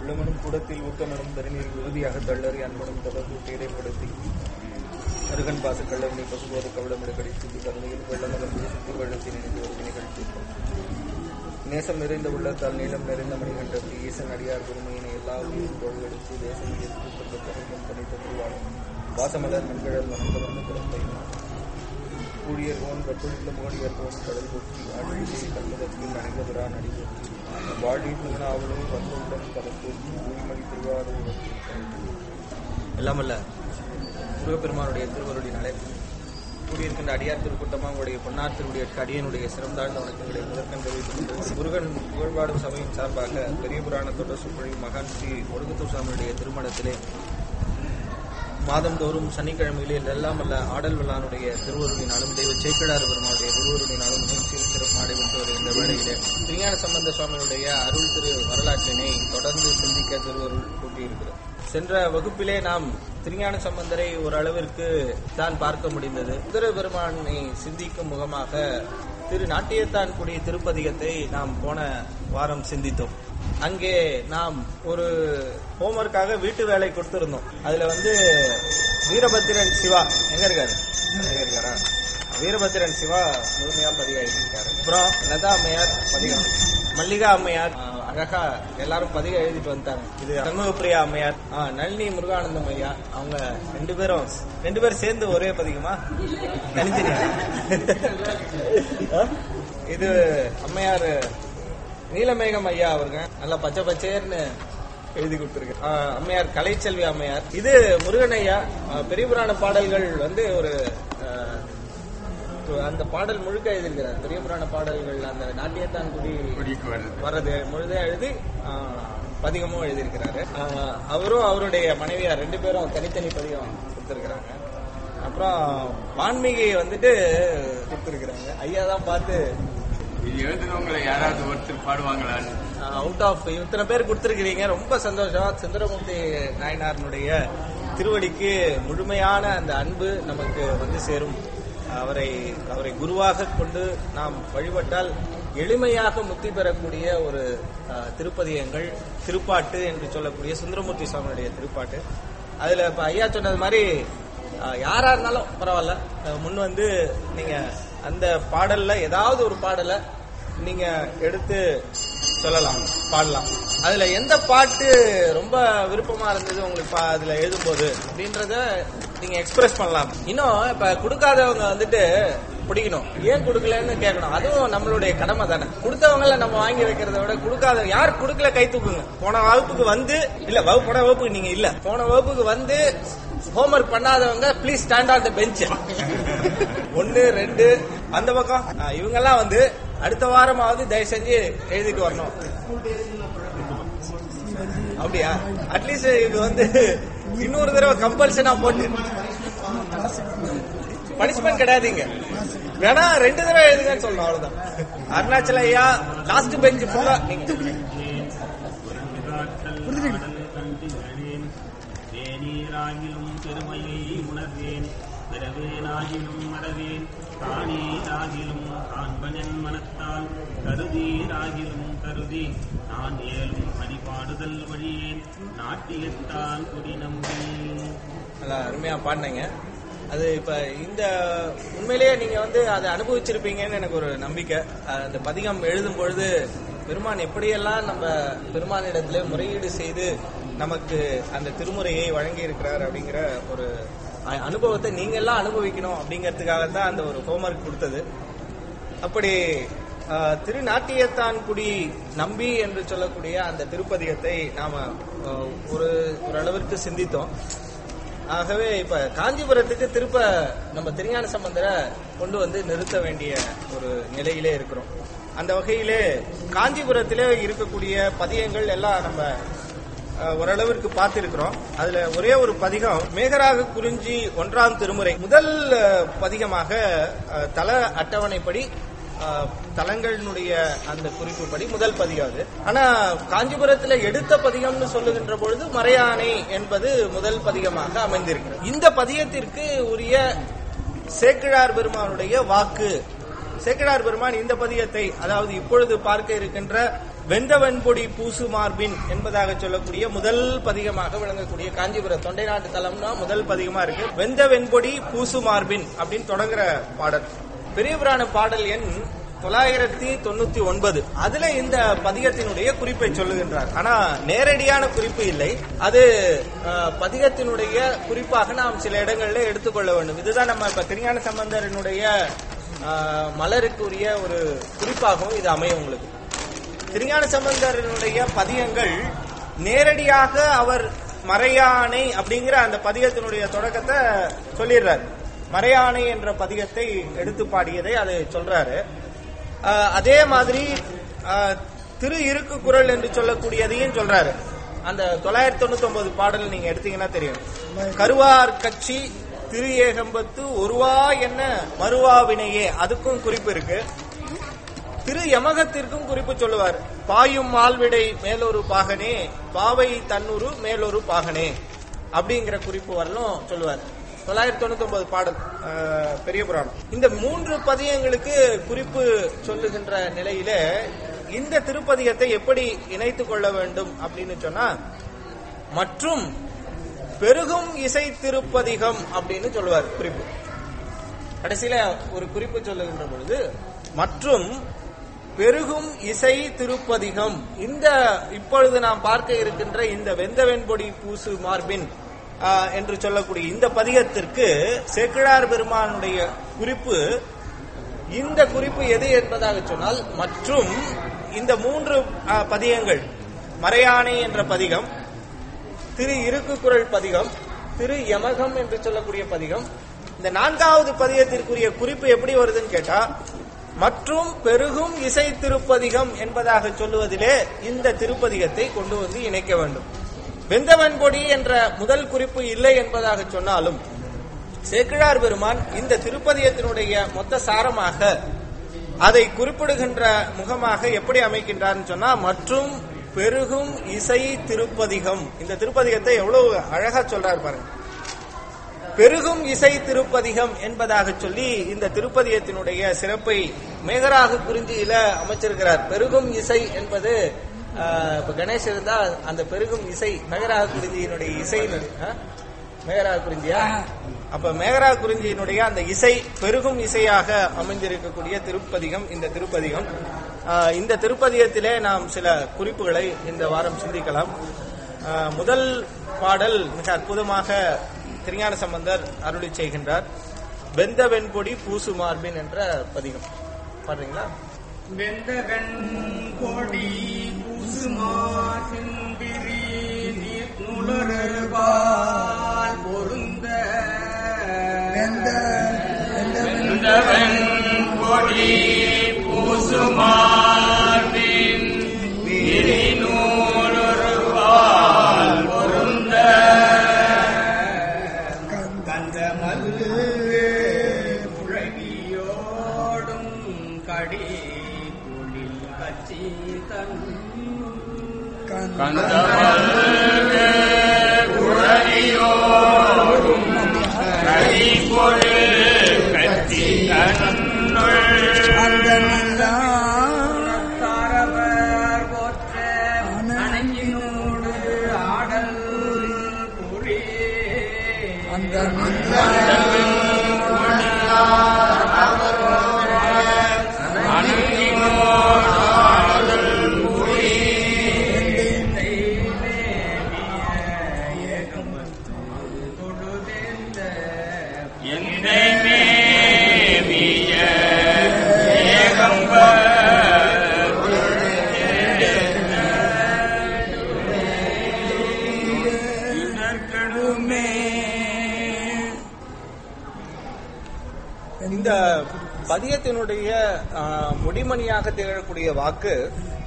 உள்ளமனும் கூடத்தில் ஊக்கமனும் தருநீர் உறுதியாக தள்ளறி அன்பனும் தொடர்பு தேரைப்படுத்தி அருகன் பாச கள்ளவனை பசுபோது கவிடமிட கடித்து கருணையில் வெள்ளமகன் சுத்தி வெள்ளத்தின் இணைந்து ஒரு நிகழ்ச்சி நேசம் நிறைந்த உள்ளத்தால் நீளம் நிறைந்த மணிகண்டத்து ஈசன் அடியார் பெருமையினை எல்லா உயிரும் தொழிலெடுத்து தேசம் எதிர்த்து தனிக்கும் தனித்த திருவாளும் வாசமலர் மண்கழல் மணந்தவர்ந்து பிறந்தையினார் கூடியர்கோன் கட்டுள்ள மோடியர்கோன் கடல் கொட்டி ஆட்சி கண்முகத்தில் அணைந்தவரான் அடிபொற்றி வாழி திருநாவலும் வந்துடன் கலத்தூர்த்தி ஊழிமணி திருவாரூர் எல்லாமல்ல முருகப்பெருமானுடைய திருவருளினாலே கூடியிருக்கின்ற அடியார் திருக்கூட்டமாக உங்களுடைய பொன்னார் திருவுடைய அடியனுடைய சிறந்தாழ்ந்த வணக்கங்களை முதற்கண் தெரிவித்துக் முருகன் புகழ்பாடும் சபையின் சார்பாக பெரிய புராண தொடர் சுப்பொழி மகான் ஸ்ரீ ஒடுகுத்தூர் சாமியுடைய திருமணத்திலே மாதந்தோறும் சனிக்கிழமையிலே எல்லாம் அல்ல ஆடல் வல்லானுடைய திருவருளினாலும் தெய்வ சேக்கிடார் பெருமானுடைய திருவருளினாலும் மிகவும் சீர் சிறப்பு நடைபெற்று வருகின்ற வேளையிலே திருஞான சம்பந்த சுவாமியுடைய அருள் திரு வரலாற்றினை தொடர்ந்து சிந்திக்க திருவருள் கூட்டியிருக்கிறது சென்ற வகுப்பிலே நாம் திருஞான சம்பந்தரை ஒரு அளவிற்கு தான் பார்க்க முடிந்தது திரு பெருமானை சிந்திக்கும் முகமாக திரு நாட்டியத்தான்குடி திருப்பதிகத்தை நாம் போன வாரம் சிந்தித்தோம் அங்கே நாம் ஒரு ஹோம்ஒர்க்காக வீட்டு வேலை கொடுத்திருந்தோம் அதுல வந்து வீரபத்திரன் சிவா எங்க இருக்காரு எங்க இருக்காரா வீரபத்திரன் சிவா முழுமையா பதிவு எழுதியிருக்காரு அப்புறம் லதா அம்மையார் பதிகம் மல்லிகா அம்மையார் ஆஹ், அழகா எல்லாரும் பதிவு எழுதிட்டு வந்துட்டாங்க இது சண்முகப்பிரியா அம்மையார் ஆஹ், நளினி முருகானந்தம் ஐயா அவங்க ரெண்டு பேரும் ரெண்டு பேரும் சேர்ந்து ஒரே பதிகமா தனித்தனியா ஆஹ்? இது அம்மையார் நீலமேகம் ஐயா அவருங்க நல்லா பச்சை பச்சையர்னு எழுதி கொடுத்துருக்கு ஆஹ் அம்மையார் கலைச்செல்வி அம்மையார் இது முருகன் ஐயா ஆஹ் பெரிய புராண பாடல்கள் வந்து ஒரு ஆஹ், அந்த பாடல் முழுக்க எழுதியிருக்கிறார் பெரிய புராண பாடல்கள் அந்த நாட்டியத்தான் குடி குடிக்கு வருது வர்றது முழுதே எழுதி ஆஹ், பதிகமும் எழுதியிருக்கிறாரு ஆஹ், அவரும் அவருடைய மனைவியார் ரெண்டு பேரும் தனித்தனி பதிகம் கொடுத்திருக்கிறாங்க அப்புறம் வான்மீகி வந்துட்டு கொடுத்திருக்கிறாங்க ஐயா தான் பார்த்து இது எழுதுனவங்களை யாராவது ஒருத்தர் பாடுவாங்களான்னு அவுட் ஆஃப் இத்தனை பேர் கொடுத்திருக்கிறீங்க ரொம்ப சந்தோஷம் சுந்தரமூர்த்தி நாயனாரனுடைய திருவடிக்கு முழுமையான அந்த அன்பு நமக்கு வந்து சேரும் அவரை அவரை குருவாக கொண்டு நாம் வழிபட்டால் எளிமையாக முக்தி பெறக்கூடிய ஒரு அஹ், திருப்பதிகங்கள் திருப்பாட்டு என்று சொல்லக்கூடிய சுந்தரமூர்த்தி சுவாமியுடைய திருப்பாட்டு அதுல இப்ப ஐயா சொன்னது மாதிரி அஹ், யாரா இருந்தாலும் பரவாயில்ல அஹ், முன் வந்து நீங்க அந்த பாடல்ல ஏதாவது ஒரு பாடலை நீங்க எடுத்து சொல்லலாம் பாடலாம் அதுல எந்த பாட்டு ரொம்ப விருப்பமா இருந்தது உங்களுக்கு பா- அதுல எழுதும்போது அப்படின்றத நீங்க எக்ஸ்பிரஸ் பண்ணலாம் இன்னும் இப்ப கொடுக்காதவங்க வந்துட்டு பிடிக்கணும் ஏன் கொடுக்கலன்னு கேட்கணும் அதுவும் நம்மளுடைய கடமை தானே கொடுத்தவங்கள நம்ம வாங்கி வைக்கிறத விட கொடுக்காத யார் கொடுக்கல கை தூக்குங்க போன வகுப்புக்கு வந்து இல்ல வகுப்பு போன வகுப்புக்கு நீங்க இல்ல போன வகுப்புக்கு வந்து ஹோம்ஒர்க் பண்ணாதவங்க please stand on the bench ஒன்னு ரெண்டு அந்த பக்கம் ஆ, இவங்கெல்லாம் வந்து அடுத்த வாரமாவது தயவு செஞ்சு எழுதிட்டு வரணும் அப்படியா அட்லீஸ்ட் இது வந்து இன்னொரு தடவை கம்பல்சனா போட்டு பனிஷ்மெண்ட் கிடையாதுங்க வேணா ரெண்டு தடவை எழுதுங்கன்னு சொல்லணும் அவ்வளவுதான் அருணாச்சல ஐயா லாஸ்ட் பெஞ்ச் ஃபுல்லா நீங்க தேநீராகிலும் பெருமையை உணர்வேன் பிறவேனாகிலும் மறவேன் தானேராகிலும் காண்பனன் மனத்தால் கருதீராகிலும் கருதி நான் ஏலும் அடிபாடுதல் வழியேன் நாட்டியத்தால் குடி நம்பி நல்லா அருமையா பாடினீங்க அது இப்ப இந்த உண்மையிலேயே நீங்க வந்து அதை அனுபவிச்சிருப்பீங்கன்னு எனக்கு ஒரு நம்பிக்கை அஹ் அந்த பதிகம் எழுதும் பொழுது பெருமான் எப்படியெல்லாம் நம்ம பெருமானிடத்துல முறையீடு செய்து நமக்கு அந்த திருமுறையை வழங்கி இருக்கிறார் அப்படிங்கிற ஒரு அ- அனுபவத்தை நீங்க எல்லாம் அனுபவிக்கணும் அப்படிங்கிறதுக்காக தான் அந்த ஒரு ஹோம்ஒர்க் கொடுத்தது அப்படி அஹ், திருநாட்டியத்தான்குடி நம்பி என்று சொல்லக்கூடிய அந்த திருப்பதிகத்தை நாம அஹ், ஒரு ஒரு அளவிற்கு சிந்தித்தோம் ஆகவே இப்ப காஞ்சிபுரத்துக்கு திருப்ப நம்ம திருஞான சம்பந்தரை கொண்டு வந்து நிறுத்த வேண்டிய ஒரு நிலையிலே இருக்கிறோம் அந்த வகையிலே காஞ்சிபுரத்திலே இருக்கக்கூடிய பதியங்கள் எல்லாம் நம்ம அஹ், ஓரளவிற்கு பார்த்திருக்கிறோம் அதுல ஒரே ஒரு பதிகம் மேகராக குறிஞ்சி ஒன்றாம் திருமுறை முதல் அஹ், பதிகமாக அஹ், தல அட்டவணைப்படி அஹ், தலங்களினுடைய அந்த குறிப்புப்படி முதல் பதிகம் அது ஆனா காஞ்சிபுரத்துல எடுத்த பதிகம்னு சொல்லுகின்ற பொழுது மறையானை என்பது முதல் பதிகமாக அமைந்திருக்கிறது இந்த பதியத்திற்கு உரிய சேக்கிழார் பெருமானுடைய வாக்கு சேக்கிழார் பெருமான் இந்த பதியத்தை அதாவது இப்பொழுது பார்க்க இருக்கின்ற வெந்தவன்பொடி பூசு மார்பின் என்பதாக சொல்லக்கூடிய முதல் பதிகமாக விளங்கக்கூடிய காஞ்சிபுரம் தொண்டை நாட்டு தலம்னா முதல் பதிகமா இருக்கு வெந்த வெண்பொடி பூசு மார்பின் அப்படின்னு தொடங்குற பாடல் பெரிய புராண பாடல் எண் தொள்ளாயிரத்தி தொண்ணூத்தி ஒன்பது அதுல இந்த பதிகத்தினுடைய குறிப்பை சொல்லுகின்றார் ஆனா நேரடியான குறிப்பு இல்லை அது அஹ், பதிகத்தினுடைய குறிப்பாக நாம் சில இடங்கள்ல எடுத்துக்கொள்ள வேண்டும் இதுதான் நம்ம இப்ப திருஞான சம்பந்தரனுடைய அஹ், மலருக்குரிய ஒரு குறிப்பாகவும் இது அமையும் உங்களுக்கு திருஞான சம்பந்தரனுடைய பதிகங்கள் நேரடியாக அவர் மறையானை அப்படிங்கிற அந்த பதிகத்தினுடைய தொடக்கத்தை சொல்லிடுறார் மறையானை என்ற பதிகத்தை எடுத்து பாடியதை அது சொல்றாரு ஆஹ் அதே மாதிரி ஆஹ் திரு இருக்கு குரல் என்று சொல்லக்கூடியதையும் சொல்றாரு அந்த தொள்ளாயிரத்தி தொண்ணூத்தி ஒன்பது பாடல் நீங்க எடுத்தீங்கன்னா தெரியும் கருவார் கட்சி திரு ஏகம்பத்து ஒருவா என்ன மறுவா வினையே அதுக்கும் குறிப்பு இருக்கு திரு யமகத்திற்கும் குறிப்பு சொல்லுவார் பாயும் மால்விடை மேலொரு பாகனே பாவை தன்னூறு மேலொரு பாகனே அப்படிங்கிற குறிப்பு வரலும் சொல்லுவார் தொள்ளாயிரத்தி தொண்ணூத்தி ஒன்பது பாடல் அஹ், பெரிய புராணம் இந்த மூன்று பதியங்களுக்கு குறிப்பு சொல்லுகின்ற நிலையில இந்த திருப்பதியத்தை எப்படி இணைத்துக் கொள்ள வேண்டும் அப்படின்னு சொன்னா மற்றும் பெருகும் இசை திருப்பதிகம் அப்படின்னு சொல்லுவார் குறிப்பு கடைசியில ஒரு குறிப்பு சொல்லுகின்ற பொழுது மற்றும் பெருகும் இசை திருப்பதிகம் இந்த இப்பொழுது நாம் பார்க்க இருக்கின்ற இந்த வெந்த வெண்பொடி பூசு மார்பின் ஆ, என்று சொல்லக்கூடிய இந்த பதிகத்திற்கு சேக்கிழார் பெருமானுடைய குறிப்பு இந்த குறிப்பு எது என்பதாக சொன்னால் மற்றும் இந்த மூன்று ஆ, பதிகங்கள் மறையானை என்ற பதிகம் திரு இருக்கு குரல் பதிகம் திரு யமகம் என்று சொல்லக்கூடிய பதிகம் இந்த நான்காவது பதிகத்திற்குரிய குறிப்பு எப்படி வருதுன்னு கேட்டா மற்றும் பெருகும் இசை திருப்பதிகம் என்பதாக சொல்லுவதிலே இந்த திருப்பதிகத்தை கொண்டு வந்து இணைக்க வேண்டும் வெந்தவன்பொடி என்ற முதல் குறிப்பு இல்லை என்பதாக சொன்னாலும் சேக்கிழார் பெருமான் இந்த திருப்பதியத்தினுடைய மொத்த சாரமாக அதை குறிப்பிடுகின்ற முகமாக எப்படி அமைக்கின்றார்னு சொன்னா மற்றும் பெருகும் இசை திருப்பதிகம் இந்த திருப்பதிகத்தை எவ்வளவு அழகா சொல்றாரு பாருங்க பெருகும் இசை திருப்பதிகம் என்பதாக சொல்லி இந்த திருப்பதியத்தினுடைய சிறப்பை மேகராக குறிஞ்சியில அமைச்சிருக்கிறார் பெருகும் இசை என்பது ஆஹ், இப்ப கணேஷ் இருந்தா அந்த பெருகும் இசை மேகராக குறிஞ்சியினுடைய இசை மேகராக குறிஞ்சியா அப்ப மேகராக குறிஞ்சியினுடைய அந்த இசை பெருகும் இசையாக அமைந்திருக்கக்கூடிய திருப்பதிகம் இந்த திருப்பதிகம் ஆஹ், இந்த திருப்பதிகத்திலே நாம் சில குறிப்புகளை இந்த வாரம் சிந்திக்கலாம் ஆஹ், முதல் பாடல் மிக அற்புதமாக திருஞான சம்பந்தர் அருளி செய்கின்றார் வெந்த வெண்பொடி பூசு மார்பின் என்ற பதிகம் பாடுறீங்களா வெந்தகன் கொடி குசுமார் செந்திரி நீர்நுளறுபால் பொருந்த வெந்தவன் கொடி பூசுமார்பின் விரிநூலொருபால் பொருந்த கந்தமல்லு புழகியோடும் கடி குளில் கச்சி தன் கந்தமல்லு புழகியோடும் கடி குளில் கச்சி தன்னுள் தாரவர் போற்ற அணங்கினோடு ஆடல் புரி அந்த எந்தை மேவிய ஏகம்பர் இதற்கடுமே இந்த பதியத்தினுடைய ஆஹ், முடிமணியாக திகழக்கூடிய வாக்கு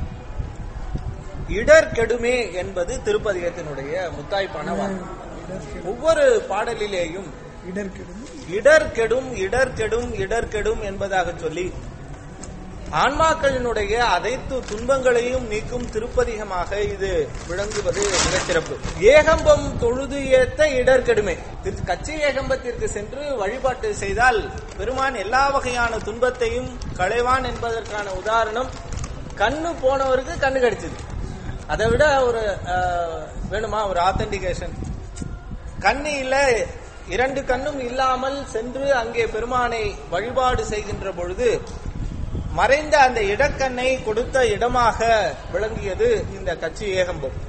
இடர் கெடுமே என்பது திருப்பதிகத்தினுடைய முத்தாய்ப்பான வாக்கு ஒவ்வொரு பாடலிலேயும் இடர் கெடும் இடர் கெடும் இடர் கெடும் என்பதாக சொல்லி ஆன்மாக்களினுடைய அனைத்து துன்பங்களையும் நீக்கும் திருப்பதிகமாக இது விளங்குவது மிகச்சிறப்பு ஏகம்பம் தொழுது ஏத்த இடர் கெடுமே திரு- கச்சி ஏகம்பத்திற்கு சென்று வழிபாட்டு செய்தால் பெருமான் எல்லா வகையான துன்பத்தையும் களைவான் என்பதற்கான உதாரணம் கண்ணு போனவருக்கு கண்ணு கிடைச்சது அதை விட ஒரு அஹ், வேணுமா ஒரு ஆத்தென்டிகேஷன் கண்ணு இல்ல இரண்டு கண்ணும் இல்லாமல் சென்று அங்கே பெருமானை வழிபாடு செய்கின்ற பொழுது மறைந்த அந்த இடக்கண்ணை கொடுத்த இடமாக விளங்கியது இந்த கட்சி ஏகம்பம்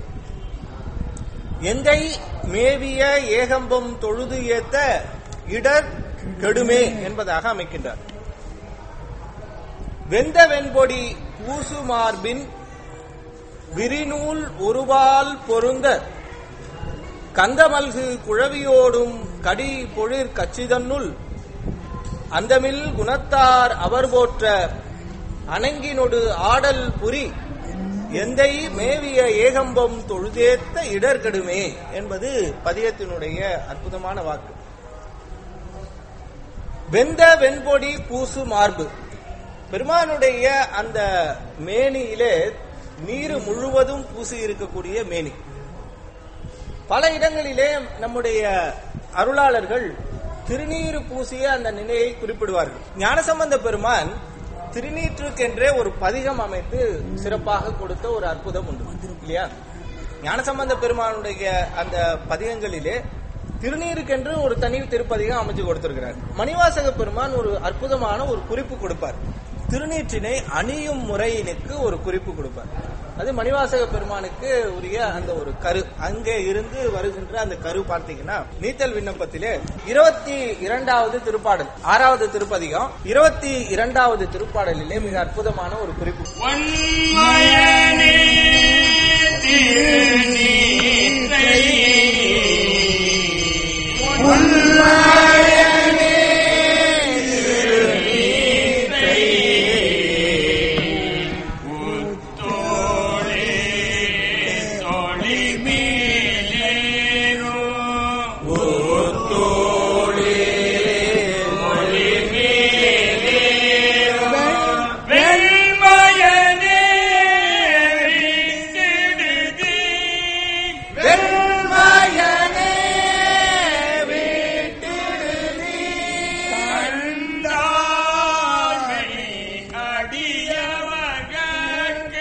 எங்கை மேவிய ஏகம்பம் தொழுது ஏத்த இடர் கெடுமே என்பதாக அமைக்கின்றார் வெந்த வெண்பொடி பூசு மார்பின் விரிநூல் ஒருவால் பொருந்த கந்தமல்கு குழவியோடும் கடி பொழிற் கச்சிதன்னுள் அந்தமில் குணத்தார் அவர் போற்ற அணங்கினொடு ஆடல் புரி எந்தை மேவிய ஏகம்பம் தொழுதேத்த இடர்கடுமே என்பது பதியத்தினுடைய அற்புதமான வாக்கு வெந்த வெண்பொடி பூசு மார்பு பெருமானுடைய அந்த மேனியிலே நீர் முழுவதும் பூசி இருக்கக்கூடிய மேனி பல இடங்களிலே நம்முடைய அருளாளர்கள் திருநீறு பூசிய அந்த நிலையை குறிப்பிடுவார்கள் ஞானசம்பந்த பெருமான் திருநீற்றுக்கென்றே ஒரு பதிகம் அமைத்து சிறப்பாக கொடுத்த ஒரு அற்புதம் உண்டு இல்லையா ஞானசம்பந்த பெருமானுடைய அந்த பதிகங்களிலே திருநீருக்கென்று ஒரு தனி திருப்பதிகம் அமைச்சு கொடுத்திருக்கிறார் மணிவாசக பெருமான் ஒரு அற்புதமான ஒரு குறிப்பு கொடுப்பார் திருநீற்றினை அணியும் முறையினுக்கு ஒரு குறிப்பு கொடுப்பார் அது மணிவாசக பெருமானுக்கு உரிய அந்த ஒரு கரு அங்கே இருந்து வருகின்ற அந்த கரு பார்த்தீங்கன்னா நீத்தல் விண்ணப்பத்திலே இருபத்தி இரண்டாவது திருப்பாடல் ஆறாவது திருப்பதிகம் இருபத்தி இரண்டாவது திருப்பாடலிலே மிக அற்புதமான ஒரு குறிப்பு ஒன்மயனே திருநீற்றை உத்தோளே தொழிமேலேரோ வெண்மயனே விட்டிடுதி வெண்மயனே கண்டாமை அடியவர்கட்கு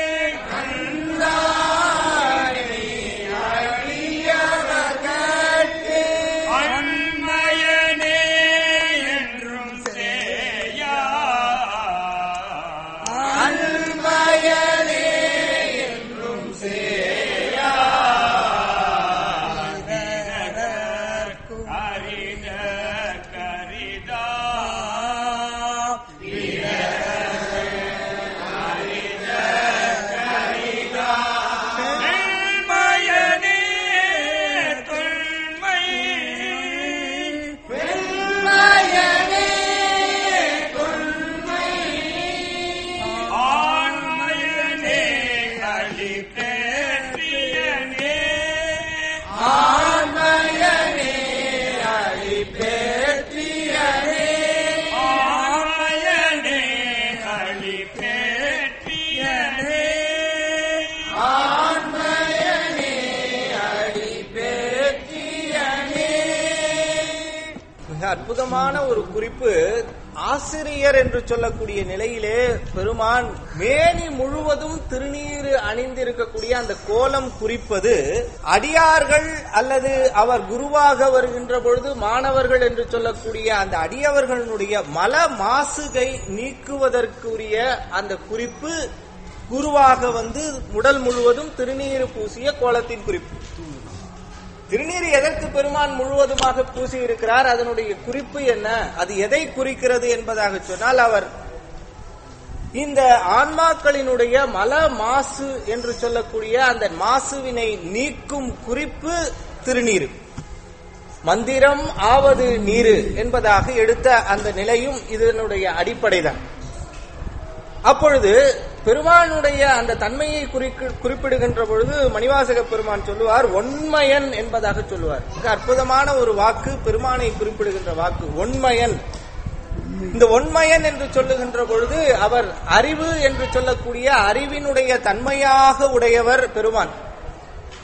அன்மயனே என்றும் சேயா அரித கரிதா வெண்மயனே தொன்மை ஆண்மயனே அழிப்பேற்றியனே ஆண்மயனே அழிப்பேற்றியனே மிக அற்புதமான ஒரு குறிப்பு ஆசிரியர் என்று சொல்லக்கூடிய நிலையிலே பெருமான் மேனி முழுவதும் திருநீர் அணிந்திருக்கக்கூடிய அந்த கோலம் குறிப்பது அடியார்கள் அல்லது அவர் குருவாக வருகின்ற பொழுது மாணவர்கள் என்று சொல்லக்கூடிய அந்த அடியவர்களுடைய மல மாசுகை நீக்குவதற்குரிய அந்த குறிப்பு குருவாக வந்து உடல் முழுவதும் திருநீர் பூசிய கோலத்தின் குறிப்பு திருநீர் எதற்கு பெருமான் முழுவதுமாக பூசி இருக்கிறார் அதனுடைய குறிப்பு என்ன அது எதை குறிக்கிறது என்பதாக சொன்னால் அவர் இந்த ஆன்மாக்களினுடைய மல மாசு என்று சொல்லக்கூடிய அந்த மாசுவினை நீக்கும் குறிப்பு திருநீர் மந்திரம் ஆவது நீரு என்பதாக எடுத்த அந்த நிலையும் இதனுடைய அடிப்படைதான் அப்பொழுது பெருமானுடைய அந்த தன்மையை குறிக்கு- குறிப்பிடுகின்ற பொழுது மணிவாசக பெருமான் சொல்லுவார் ஒன்மயன் என்பதாக சொல்லுவார் மிக அற்புதமான ஒரு வாக்கு பெருமானை குறிப்பிடுகின்ற வாக்கு ஒன்மயன் இந்த ஒன்மயன் என்று சொல்லுகின்ற பொழுது அவர் அறிவு என்று சொல்லக்கூடிய அறிவினுடைய தன்மையாக உடையவர் பெருமான்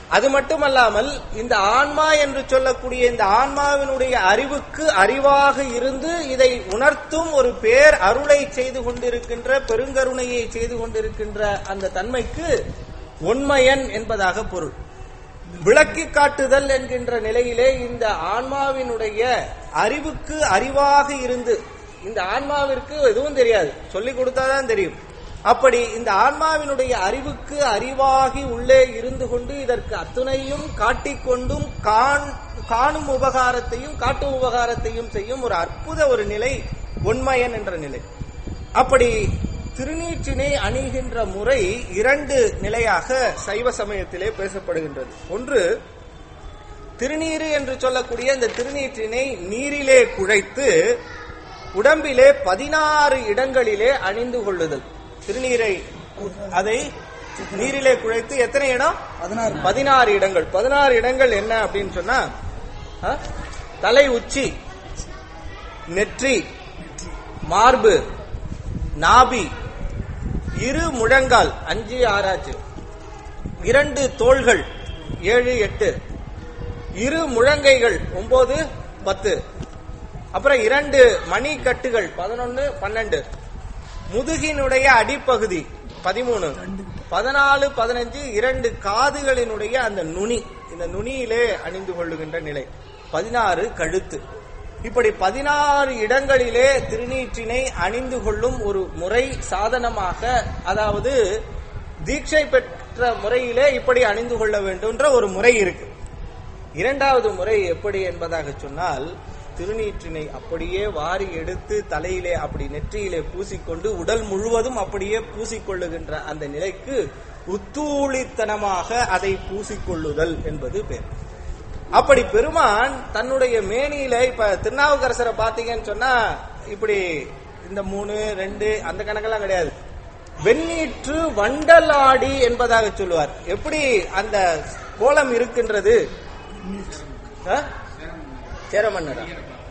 அது மட்டுமல்லாமல் இந்த ஆன்மா என்று சொல்லக்கூடிய இந்த ஆன்மாவினுடைய அறிவுக்கு அறிவாக இருந்து இதை உணர்த்தும் ஒரு பேர் அருளை செய்து கொண்டிருக்கின்ற பெருங்கருணையை செய்து கொண்டிருக்கின்ற அந்த தன்மைக்கு உண்மையன் என்பதாக பொருள் விளக்கி காட்டுதல் என்கின்ற நிலையிலே இந்த ஆன்மாவினுடைய அறிவுக்கு அறிவாக இருந்து இந்த ஆன்மாவிற்கு எதுவும் தெரியாது சொல்லிக் கொடுத்தாதான் தெரியும் அப்படி இந்த ஆன்மாவினுடைய அறிவுக்கு அறிவாகி உள்ளே இருந்து கொண்டு இதற்கு அத்துணையும் காட்டிக்கொண்டும் காண்- காணும் உபகாரத்தையும் காட்டும் உபகாரத்தையும் செய்யும் ஒரு அற்புத ஒரு நிலை உண்மையன் என்ற நிலை அப்படி திருநீற்றினை அணிகின்ற முறை இரண்டு நிலையாக சைவ சமயத்திலே பேசப்படுகின்றது ஒன்று திருநீறு என்று சொல்லக்கூடிய இந்த திருநீற்றினை நீரிலே குழைத்து உடம்பிலே பதினாறு இடங்களிலே அணிந்து கொள்ளுதல் திருநீரை அதை நீரிலே குழைத்து எத்தனை இடம் பதினாறு பதினாறு இடங்கள் பதினாறு இடங்கள் என்ன அப்படின்னு சொன்னா ஆ? தலை உச்சி நெற்றி மார்பு நாபி இரு முழங்கால் அஞ்சு ஆறாச்சு இரண்டு தோள்கள் ஏழு எட்டு இரு முழங்கைகள் ஒன்பது பத்து அப்புறம் இரண்டு மணிக்கட்டுகள் பதினொன்னு பன்னெண்டு முதுகினுடைய அடிப்பகுதி பதிமூணு பதினாலு பதினஞ்சு இரண்டு காதுகளினுடைய அந்த நுனி இந்த நுனியிலே அணிந்து கொள்ளுகின்ற நிலை பதினாறு கழுத்து இப்படி பதினாறு இடங்களிலே திருநீற்றினை அணிந்து கொள்ளும் ஒரு முறை சாதனமாக அதாவது தீட்சை பெற்ற முறையிலே இப்படி அணிந்து கொள்ள வேண்டும்ன்ற ஒரு முறை இருக்கு இரண்டாவது முறை எப்படி என்பதாக சொன்னால் திருநீற்றினை அப்படியே வாரி எடுத்து தலையிலே அப்படி நெற்றியிலே பூசிக்கொண்டு உடல் முழுவதும் அப்படியே பூசிக்கொள்ளுகின்ற அந்த நிலைக்கு உத்தூளித்தனமாக அதை பூசிக்கொள்ளுதல் என்பது பேர் அப்படி பெருமான் தன்னுடைய மேனியில இப்ப திருநாவுக்கரசரை பாத்தீங்கன்னு சொன்னா இப்படி இந்த மூணு ரெண்டு அந்த கணக்கெல்லாம் கிடையாது வெண்ணீற்று வண்டலாடி என்பதாக சொல்லுவார் எப்படி அந்த கோலம் இருக்கின்றது ஆ? சேரமன்னரா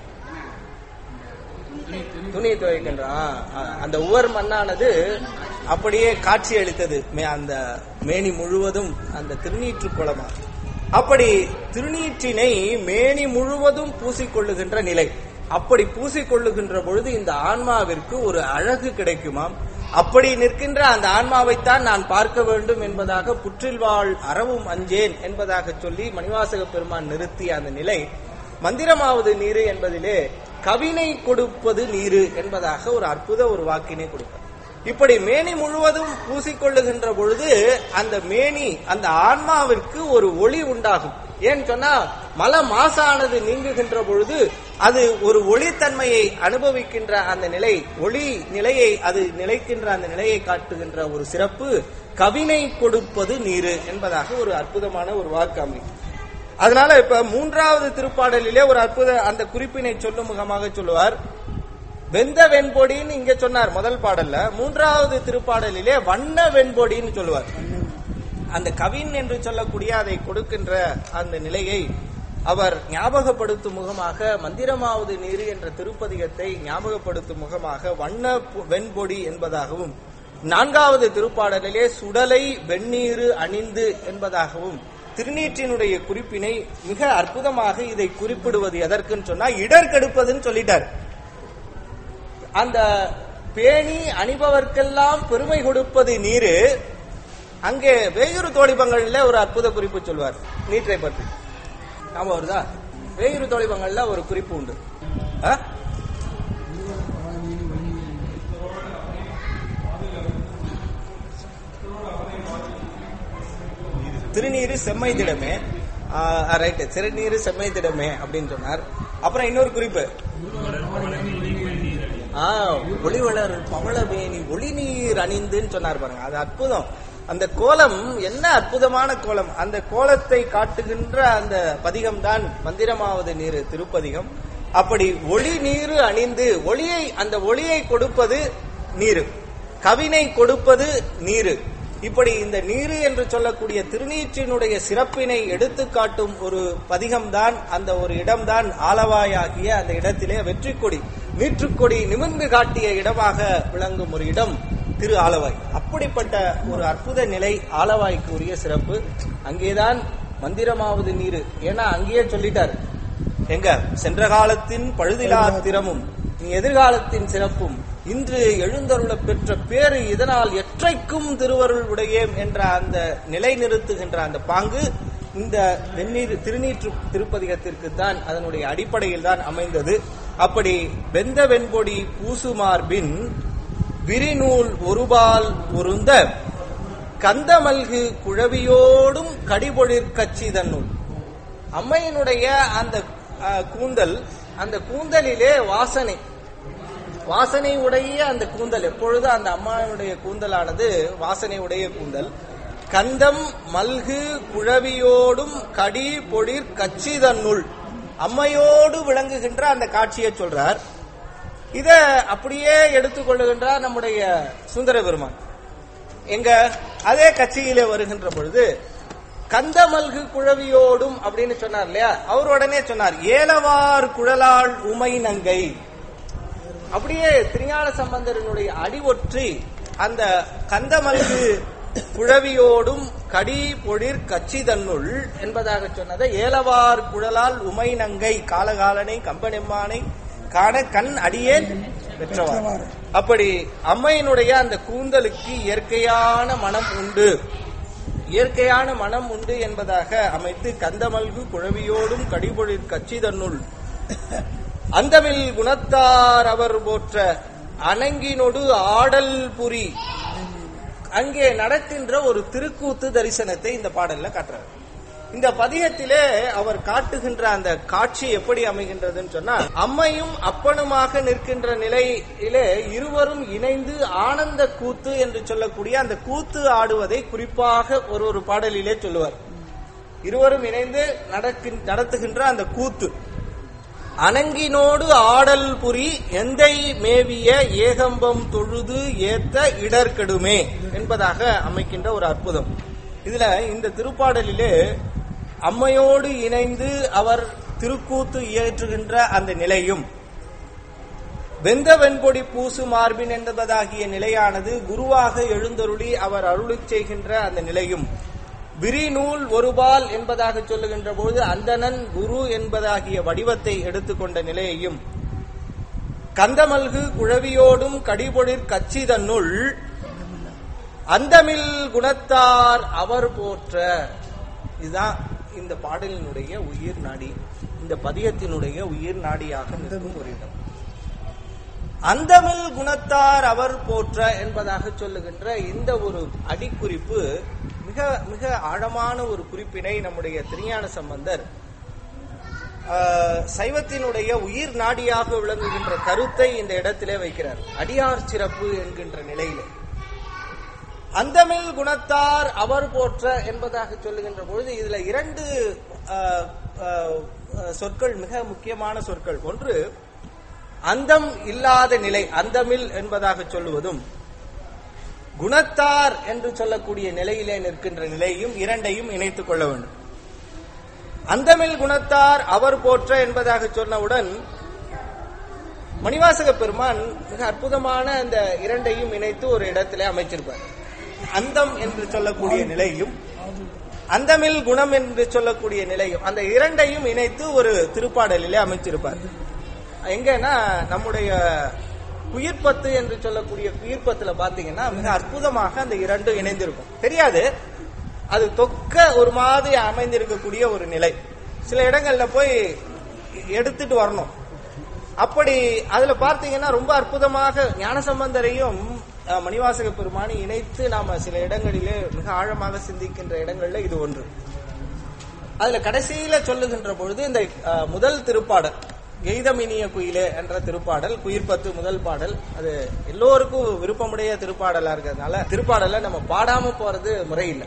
துணி துவைக்கின்ற ஆ, ஆ, அந்த உவர் மண்ணானது அப்படியே காட்சி அளித்தது மே- அந்த மேனி முழுவதும் அந்த திருநீற்று குளமா அப்படி திருநீற்றினை மேனி முழுவதும் பூசிக்கொள்ளுகின்ற நிலை அப்படி பூசிக்கொள்ளுகின்ற பொழுது இந்த ஆன்மாவிற்கு ஒரு அழகு கிடைக்குமாம் அப்படி நிற்கின்ற அந்த ஆன்மாவைத்தான் நான் பார்க்க வேண்டும் என்பதாக புற்றில் வாழ் அறவும் அஞ்சேன் என்பதாக சொல்லி மணிவாசக பெருமான் நிறுத்திய அந்த நிலை மந்திரமாவது நீரு என்பதிலே கவினை கொடுப்பது நீரு என்பதாக ஒரு அற்புத ஒரு வாக்கினை கொடுப்பார் இப்படி மேனி முழுவதும் பூசிக்கொள்ளுகின்ற பொழுது அந்த மேனி அந்த ஆன்மாவிற்கு ஒரு ஒளி உண்டாகும் ஏன்னு சொன்னா மல மாசானது நீங்குகின்ற பொழுது அது ஒரு ஒளித்தன்மையை அனுபவிக்கின்ற அந்த நிலை ஒளி நிலையை அது நிலைக்கின்ற அந்த நிலையை காட்டுகின்ற ஒரு சிறப்பு கவினை கொடுப்பது நீரு என்பதாக ஒரு அற்புதமான ஒரு வாக்கு அமையும் அதனால இப்ப மூன்றாவது திருப்பாடலிலே ஒரு அற்புத அந்த குறிப்பினை சொல்லும் முகமாக சொல்லுவார் வெந்த வெண்பொடின்னு இங்க சொன்னார் முதல் பாடல்ல மூன்றாவது திருப்பாடலிலே வண்ண வெண்பொடின்னு சொல்லுவார் அந்த கவின் என்று சொல்லக்கூடிய அதை கொடுக்கின்ற அந்த நிலையை அவர் ஞாபகப்படுத்தும் முகமாக மந்திரமாவது நீரு என்ற திருப்பதிகத்தை ஞாபகப்படுத்தும் முகமாக வண்ண பொ- வெண்பொடி என்பதாகவும் நான்காவது திருப்பாடலிலே சுடலை வெந்நீரு அணிந்து என்பதாகவும் திருநீற்றினுடைய குறிப்பினை மிக அற்புதமாக இதை குறிப்பிடுவது எதற்குன்னு சொன்னா இடர் கெடுப்பதுன்னு சொல்லிட்டார் அந்த பேணி அணிபவர்க்கெல்லாம் பெருமை கொடுப்பது நீரு அங்கே வேயூரு தோழிபங்கள்ல ஒரு அற்புத குறிப்பு சொல்வார் நீற்றை பற்றி ஞாபகம் வருதா வேயூரு தோழிபங்கள்ல ஒரு குறிப்பு உண்டு ஆ? திருநீரு செம்மை திடமே ரைட் திருநீரு செம்மை திடமே அப்படின்னு சொன்னார் அப்புறம் இன்னொரு குறிப்பு ஆ, ஒளிவளர் பவளவேணி ஒளி நீர் அணிந்துன்னு சொன்னார் பாருங்க அது அற்புதம் அந்த கோலம் என்ன அற்புதமான கோலம் அந்த கோலத்தை காட்டுகின்ற அந்த பதிகம் தான் மந்திரமாவது நீர் திருப்பதிகம் அப்படி ஒளி நீரு அணிந்து ஒளியை அந்த ஒளியை கொடுப்பது நீரு கவினை கொடுப்பது நீரு இப்படி இந்த நீரு என்று சொல்லக்கூடிய திருநீற்றினுடைய சிறப்பினை எடுத்து காட்டும் ஒரு பதிகம்தான் அந்த ஒரு இடம்தான் ஆலவாயாகிய அந்த இடத்திலே வெற்றி கொடி நீற்றுக்கொடி நிமிர்ந்து காட்டிய இடமாக விளங்கும் ஒரு இடம் திரு ஆலவாய் அப்படிப்பட்ட ஒரு அற்புத நிலை ஆலவாய்க்கு உரிய சிறப்பு அங்கேதான் மந்திரமாவது நீரு ஏன்னா அங்கேயே சொல்லிட்டாரு எங்க சென்ற காலத்தின் பழுதிலா திறமும் நீ எதிர்காலத்தின் சிறப்பும் இன்று எழுந்தருள பெற்ற பேரு இதனால் எற்றைக்கும் திருவருள் உடையேம் என்ற அந்த நிலை நிறுத்துகின்ற அந்த பாங்கு இந்த வெந்நீர் திருநீற்று திருப்பதிகத்திற்கு தான் அதனுடைய அடிப்படையில் தான் அமைந்தது அப்படி வெந்த வெண்பொடி பூசுமார்பின் விரிநூல் ஒருபால் பொருந்த கந்தமல்கு குழவியோடும் கடிபொழிற் கச்சி தன்னுள் அம்மையினுடைய அந்த அஹ், கூந்தல் அந்த கூந்தலிலே வாசனை வாசனை உடைய அந்த கூந்தல் எப்பொழுது அந்த அம்மாவினுடைய கூந்தலானது வாசனை உடைய கூந்தல் கந்தம் மல்கு குழவியோடும் கடி பொழிற் கச்சி தன்னுள் அம்மையோடு விளங்குகின்ற அந்த காட்சியை சொல்றார் இத அப்படியே எடுத்துக்கொள்ளுகின்றார் நம்முடைய சுந்தர பெருமான் எங்க அதே கட்சியிலே வருகின்ற பொழுது கந்தமல்கு குழவியோடும் அப்படின்னு சொன்னார் இல்லையா அவர் உடனே சொன்னார் ஏலவார் குழலாள் உமை நங்கை அப்படியே திருஞான சம்பந்தரனுடைய அடிவொற்றி அந்த கந்தமல்கு குழவியோடும் கடி பொழிற் கச்சி தன்னுள் என்பதாக சொன்னதை ஏலவார் குழலால் உமை நங்கை காலகாலனை கம்பனெம்மானை காண கண் அடியேன் பெற்றவார் அப்படி அம்மையினுடைய அந்த கூந்தலுக்கு இயற்கையான மனம் உண்டு இயற்கையான மனம் உண்டு என்பதாக அமைத்து கந்தமல்கு குழவியோடும் கடிபொழிற் கச்சி தன்னுள் அந்தமில் குணத்தார் அவர் போற்ற அணங்கினொடு ஆடல் புரி அங்கே நடக்கின்ற ஒரு திருக்கூத்து தரிசனத்தை இந்த பாடல்ல காட்டுறார் இந்த பதிகத்திலே அவர் காட்டுகின்ற அந்த காட்சி எப்படி அமைகின்றதுன்னு சொன்னா அம்மையும் அப்பனுமாக நிற்கின்ற நிலையிலே இருவரும் இணைந்து ஆனந்த கூத்து என்று சொல்லக்கூடிய அந்த கூத்து ஆடுவதை குறிப்பாக ஒரு ஒரு பாடலிலே சொல்லுவார் இருவரும் இணைந்து நடக்கின்- நடத்துகின்ற அந்த கூத்து அணங்கினோடு ஆடல் புரி எந்தை மேவிய ஏகம்பம் தொழுது ஏத்த இடர்கெடுமே என்பதாக அமைக்கின்ற ஒரு அற்புதம் இதுல இந்த திருப்பாடலிலே அம்மையோடு இணைந்து அவர் திருக்கூத்து இயற்றுகின்ற அந்த நிலையும் வெந்த வெண்பொடி பூசு மார்பின் என்பதாகிய நிலையானது குருவாக எழுந்தருளி அவர் அருளிச் செய்கின்ற அந்த நிலையும் விரிநூல் ஒருபால் என்பதாக சொல்லுகின்ற பொழுது அந்தணன் குரு என்பதாகிய வடிவத்தை எடுத்துக்கொண்ட நிலையையும் கந்தமல்கு குழவியோடும் கடிபொழிற் கச்சி தன்னுள் அந்தமில் குணத்தார் அவர் போற்ற இதுதான் இந்த பாடலினுடைய உயிர் நாடி இந்த பதியத்தினுடைய உயிர் நாடியாக நிற்கும் ஒரு இடம் அந்தமில் குணத்தார் அவர் போற்ற என்பதாக சொல்லுகின்ற இந்த ஒரு அடிக்குறிப்பு மிக மிக ஆழமான ஒரு குறிப்பினை நம்முடைய திருஞான சம்பந்தர் ஆஹ், சைவத்தினுடைய உயிர் நாடியாக விளங்குகின்ற கருத்தை இந்த இடத்திலே வைக்கிறார் அடியார் சிறப்பு என்கின்ற நிலையிலே அந்தமில் குணத்தார் அவர் போற்ற என்பதாக சொல்லுகின்ற பொழுது இதுல இரண்டு ஆஹ், ஆஹ், சொற்கள் மிக முக்கியமான சொற்கள் ஒன்று அந்தம் இல்லாத நிலை அந்தமில் என்பதாக சொல்லுவதும் குணத்தார் என்று சொல்லக்கூடிய நிலையிலே நிற்கின்ற நிலையும் இரண்டையும் இணைத்துக் கொள்ள வேண்டும் அந்தமில் குணத்தார் அவர் போற்ற என்பதாக சொன்னவுடன் மணிவாசக பெருமான் மிக அற்புதமான அந்த இரண்டையும் இணைத்து ஒரு இடத்திலே அமைச்சிருப்பார் அந்தம் என்று சொல்லக்கூடிய நிலையும் அந்தமில் குணம் என்று சொல்லக்கூடிய நிலையும் அந்த இரண்டையும் இணைத்து ஒரு திருப்பாடலிலே அமைச்சிருப்பார் எங்கன்னா நம்முடைய குயிர்ப்பத்து என்று சொல்லக்கூடிய குயிர்ப்பத்துல பாத்தீங்கன்னா மிக அற்புதமாக அந்த இரண்டும் இணைந்திருக்கும் தெரியாது அது தொக்க ஒரு மாதிரி அமைந்திருக்கக்கூடிய ஒரு நிலை சில இடங்கள்ல போய் எடுத்துட்டு வரணும் அப்படி அதுல பார்த்தீங்கன்னா ரொம்ப அற்புதமாக ஞானசம்பந்தரையும் அஹ், மணிவாசக பெருமானி இணைத்து நாம சில இடங்களிலே மிக ஆழமாக சிந்திக்கின்ற இடங்கள்ல இது ஒன்று அதுல கடைசியில சொல்லுகின்ற பொழுது இந்த அஹ், முதல் திருப்பாடல் கெய்தமினிய குயிலே என்ற திருப்பாடல் குயிர்பத்து முதல் பாடல் அது எல்லோருக்கும் விருப்பமுடைய திருப்பாடலா இருக்கிறதுனால திருப்பாடலை நம்ம பாடாம போறது முறையில்லை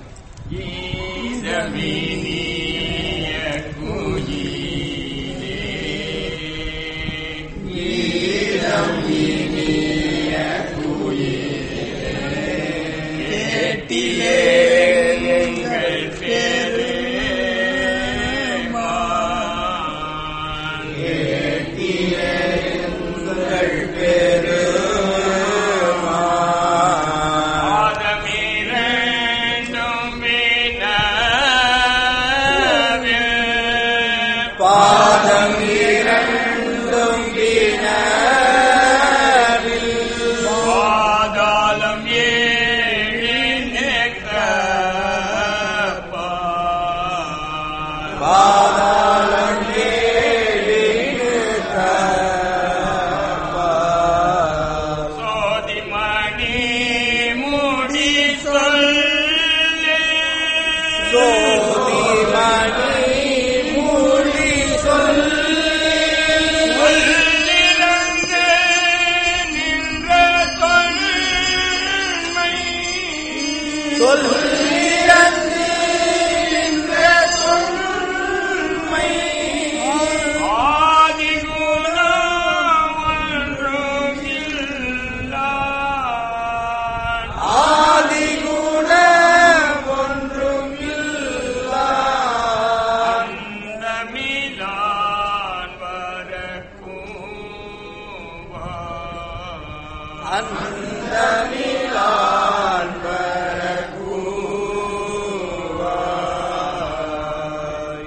ஈரமினிய குயிலே, ஈரமினிய குயிலே, கேட்டிலே எங்கள் பெருமான். கேட்டிலே எங்கள் பெருமான். பாதமிரண்டும் விட பாதாளம் ஏழினுக்க சோதிமணி மூடி சொல்லு சோதிமணி மூடி சொல் சொல்லிறந்து நின்ற தொன்மை சொல்லிறந்து நின்ற தொன்மை ஆதிகுணம் ஒன்றும் இல்லான். ஆதிகுண ஒன்றும் இல்லான் அந்தமிலான் வரக்கூவான். அந்த மிலான் வரக்கூவாய்.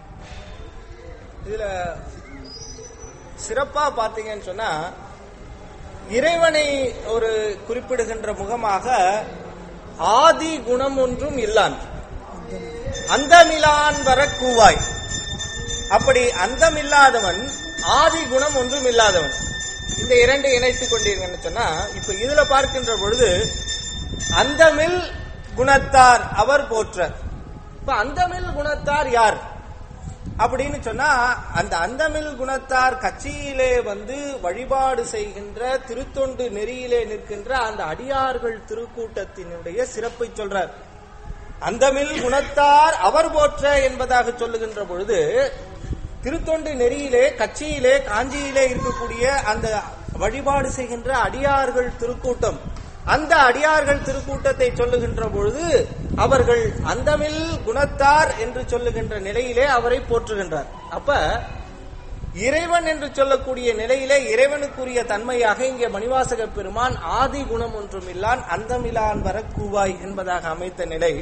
இதுல சிறப்பா பாத்தீங்கன்னு சொன்னா இறைவனை ஒரு குறிப்பிடுகின்ற முகமாக ஆதி குணம் ஒன்றும் இல்லான் அந்தமிலான் வரக்கூவாய் அப்படி அந்தமில்லாதவன் ஆதி குணம் ஒன்றும் இல்லாதவன் இந்த இரண்டு இணைத்துக் கொண்டீங்கன்னு சொன்னா இப்ப இதுல பார்க்கின்ற பொழுது அந்தமில் குணத்தார் அவர் போற்ற இப்ப அந்தமில் குணத்தார் யார் அப்படின்னு சொன்னா அந்த அந்தமில் குணத்தார் கட்சியிலே வந்து வழிபாடு செய்கின்ற திருத்தொண்டு நெறியிலே நிற்கின்ற அந்த அடியார்கள் திருக்கூட்டத்தினுடைய சிறப்பை சொல்றார் அந்தமில் குணத்தார் அவர் போற்ற என்பதாக சொல்லுகின்ற பொழுது திருத்தொண்டு நெறியிலே கட்சியிலே காஞ்சியிலே இருக்கக்கூடிய அந்த வழிபாடு செய்கின்ற அடியார்கள் திருக்கூட்டம் அந்த அடியார்கள் திருக்கூட்டத்தை சொல்லுகின்ற பொழுது அவர்கள் அந்தமில் குணத்தார் என்று சொல்லுகின்ற நிலையிலே அவரை போற்றுகின்றார் அப்ப இறைவன் என்று சொல்லக்கூடிய நிலையிலே இறைவனுக்குரிய தன்மையாக இங்கே மணிவாசக பெருமான் ஆதி குணம் ஒன்றும் இல்லான் அந்தமிலான் வர கூவாய் என்பதாக அமைத்த நிலை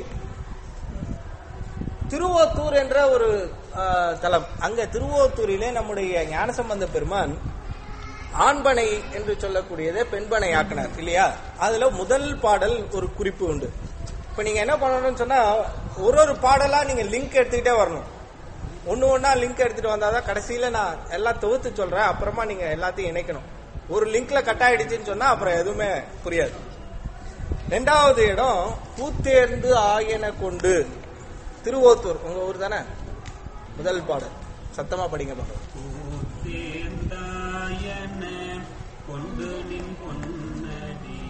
திருவோத்தூர் என்ற ஒரு ஆஹ், தலம் அங்க திருவோத்தூரிலே நம்முடைய ஞானசம்பந்த பெருமான் ஆண்பனை என்று சொல்லக்கூடியதை பெண்பனை ஆக்கினார் இல்லையா அதுல முதல் பாடல் ஒரு குறிப்பு உண்டு இப்ப நீங்க என்ன பண்ணணும்னு சொன்னா ஒரு ஒரு பாடலா நீங்க லிங்க் எடுத்துக்கிட்டே வரணும் ஒண்ணு ஒண்ணா லிங்க் எடுத்துட்டு வந்தாதான் கடைசியில நான் எல்லாம் தொகுத்து சொல்றேன் அப்புறமா நீங்க எல்லாத்தையும் இணைக்கணும் ஒரு லிங்க்ல கட் ஆயிடுச்சுன்னு சொன்னா அப்புறம் எதுவுமே புரியாது ரெண்டாவது இடம் பூத்தேர்ந்து ஆயன கொண்டு திருவோத்தூர் உங்க ஊர் தானே முதல் பாடல் சத்தமா படிங்க பாக்கலாம் தேர்ந்தாயன கொண்டு நின் பொன்னடி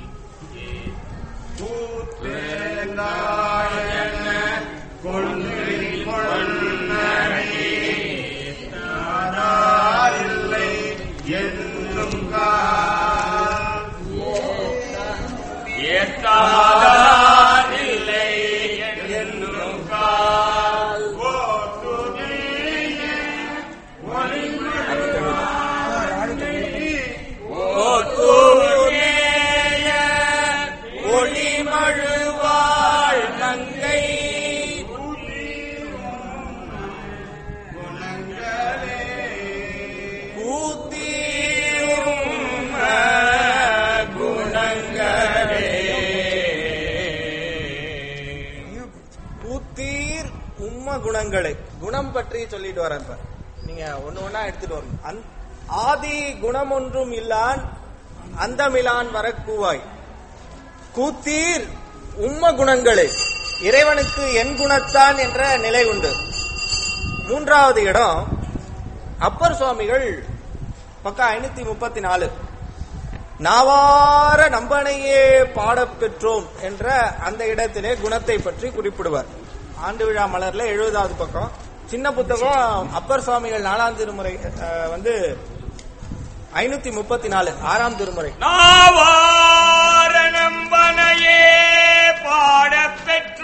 ஏத்தாதாரில்லை என்னும் கால் ஓத்தூரேய ஒளிமழுவாள் மங்கை கூத்தீரும் குணங்களே கூத்தீர் உம்ம குணங்களை குணம் பற்றி சொல்லிட்டு வரேன் இப்ப நீங்க ஒண்ணு ஒண்ணா எடுத்துட்டு வரணும் அந்- ஆதி குணம் ஒன்றும் இல்லான் அந்தமிலான் வரக்கூவாய் கூத்தீர் உம்ம குணங்களே இறைவனுக்கு என் குணத்தான் என்ற நிலை உண்டு மூன்றாவது இடம் அப்பர் சுவாமிகள் பக்கம் ஐநூத்தி முப்பத்தி நாலு நாவார நம்பனையே பாடப் பெற்றோம் என்ற அந்த இடத்திலே குணத்தை பற்றி குறிப்பிடுவார் ஆண்டு விழா மலர்ல எழுபதாவது பக்கம் சின்ன புத்தகம் அப்பர் சுவாமிகள் நாலாம் திருமுறை அஹ், வந்து ஐநூத்தி முப்பத்தி நாலு ஆறாம் திருமுறை நாவார நம்பனையே பாடப்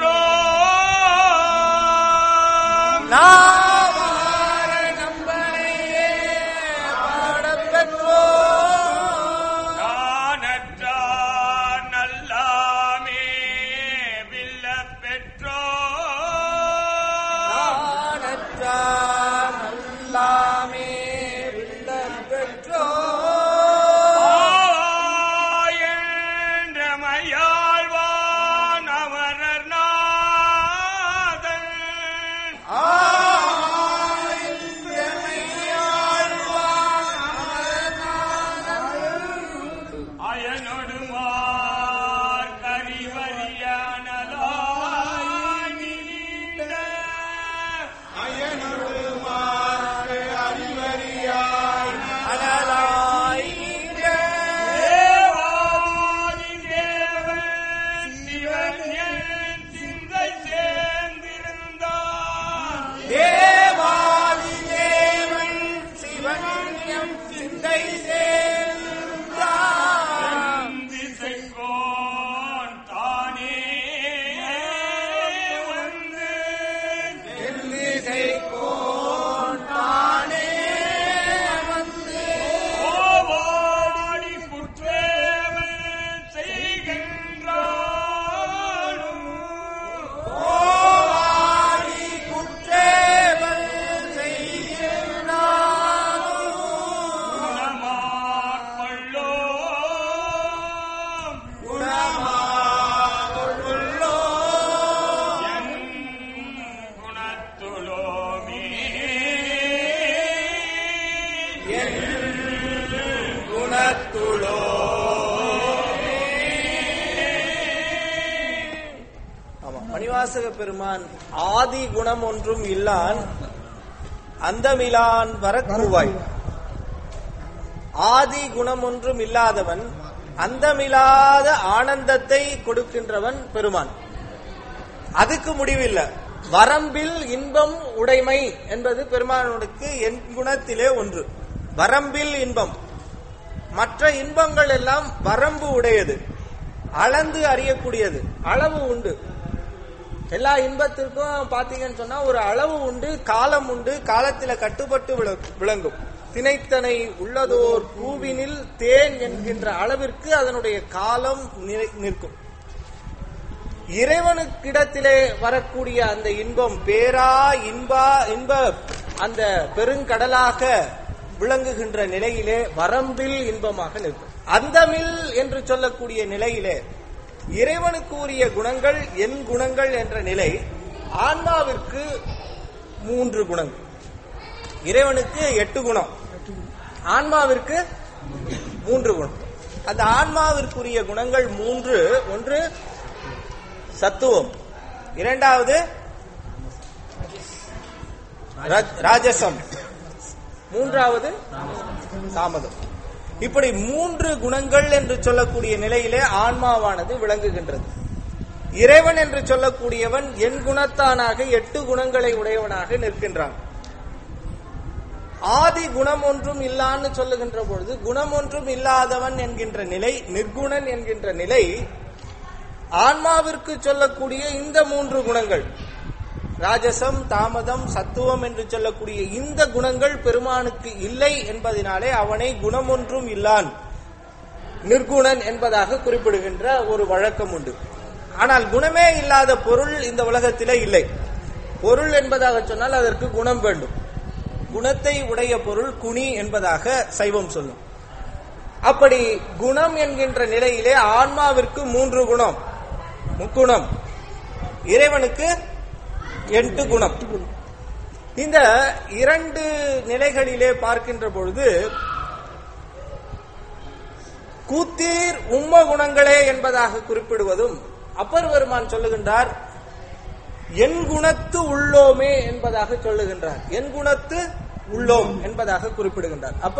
பெற்றோம் நாவார நம்பனையே பாடப் பெற்றோம் நானற்றார் நல்லாமே வில்லப் பெற்றோம் நானற்றார் நல்லாமே வில்லப் பெற்றோம் ஆயன்றமையாழ்வான் அமரர் நாதன் ஆ குணத்துளோமே குணத்துளோ ஆமா மணிவாசக பெருமான் ஆதி குணம் ஒன்றும் இல்லான் அந்தமிலான் வரக்குவாய் ஆதி குணம் ஒன்றும் இல்லாதவன் அந்தமில்லாத ஆனந்தத்தை கொடுக்கின்றவன் பெருமான் அதுக்கு முடிவில்ல வரம்பில் இன்பம் உடைமை என்பது பெருமானுக்கு என் குணத்திலே ஒன்று வரம்பில் இன்பம் மற்ற இன்பங்கள் எல்லாம் வரம்பு உடையது அளந்து அறியக்கூடியது அளவு உண்டு எல்லா இன்பத்திற்கும் பாத்தீங்கன்னு சொன்னா ஒரு அளவு உண்டு காலம் உண்டு காலத்தில கட்டுப்பட்டு விள- விளங்கும் திணைத்தனை உள்ளதோர் பூவினில் தேன் என்கின்ற அளவிற்கு அதனுடைய காலம் நிலை- நிற்கும் இறைவனுக்கிடத்திலே வரக்கூடிய அந்த இன்பம் பேரா இன்பா இன்ப அந்த பெருங்கடலாக விளங்குகின்ற நிலையிலே வரம்பில் இன்பமாக நிற்கும் அந்தமில் என்று சொல்லக்கூடிய நிலையிலே இறைவனுக்கு உரிய குணங்கள் என் குணங்கள் என்ற நிலை ஆன்மாவிற்கு மூன்று குணங்கள் இறைவனுக்கு எட்டு குணம் ஆன்மாவிற்கு மூன்று குணம் அந்த ஆன்மாவிற்குரிய குணங்கள் மூன்று ஒன்று சத்துவம் இரண்டாவது ரஜ்- ராஜசம் மூன்றாவது தாமதம் இப்படி மூன்று குணங்கள் என்று சொல்லக்கூடிய நிலையிலே ஆன்மாவானது விளங்குகின்றது இறைவன் என்று சொல்லக்கூடியவன் என் குணத்தானாக எட்டு குணங்களை உடையவனாக நிற்கின்றான் ஆதி குணம் ஒன்றும் இல்லான்னு சொல்லுகின்ற பொழுது குணம் ஒன்றும் இல்லாதவன் என்கின்ற நிலை நிர்குணன் என்கின்ற நிலை ஆன்மாவிற்கு சொல்லக்கூடிய இந்த மூன்று குணங்கள் ராஜசம் தாமதம் சத்துவம் என்று சொல்லக்கூடிய இந்த குணங்கள் பெருமானுக்கு இல்லை என்பதனாலே அவனை குணம் ஒன்றும் இல்லான் நிர்குணன் என்பதாக குறிப்பிடுகின்ற ஒரு வழக்கம் உண்டு ஆனால் குணமே இல்லாத பொருள் இந்த உலகத்திலே இல்லை பொருள் என்பதாக சொன்னால் அதற்கு குணம் வேண்டும் குணத்தை உடைய பொருள் குணி என்பதாக சைவம் சொல்லும் அப்படி குணம் என்கின்ற நிலையிலே ஆன்மாவிற்கு மூன்று குணம் முக்குணம் இறைவனுக்கு எட்டு குணம் இந்த இரண்டு நிலைகளிலே பார்க்கின்ற பொழுது கூத்தீர் உம்ம குணங்களே என்பதாக குறிப்பிடுவதும் அப்பர் பெருமான் சொல்லுகின்றார் என் குணத்து உள்ளோமே என்பதாக சொல்லுகின்றார் என் குணத்து உள்ளோம் என்பதாக குறிப்பிடுகின்றார் அப்ப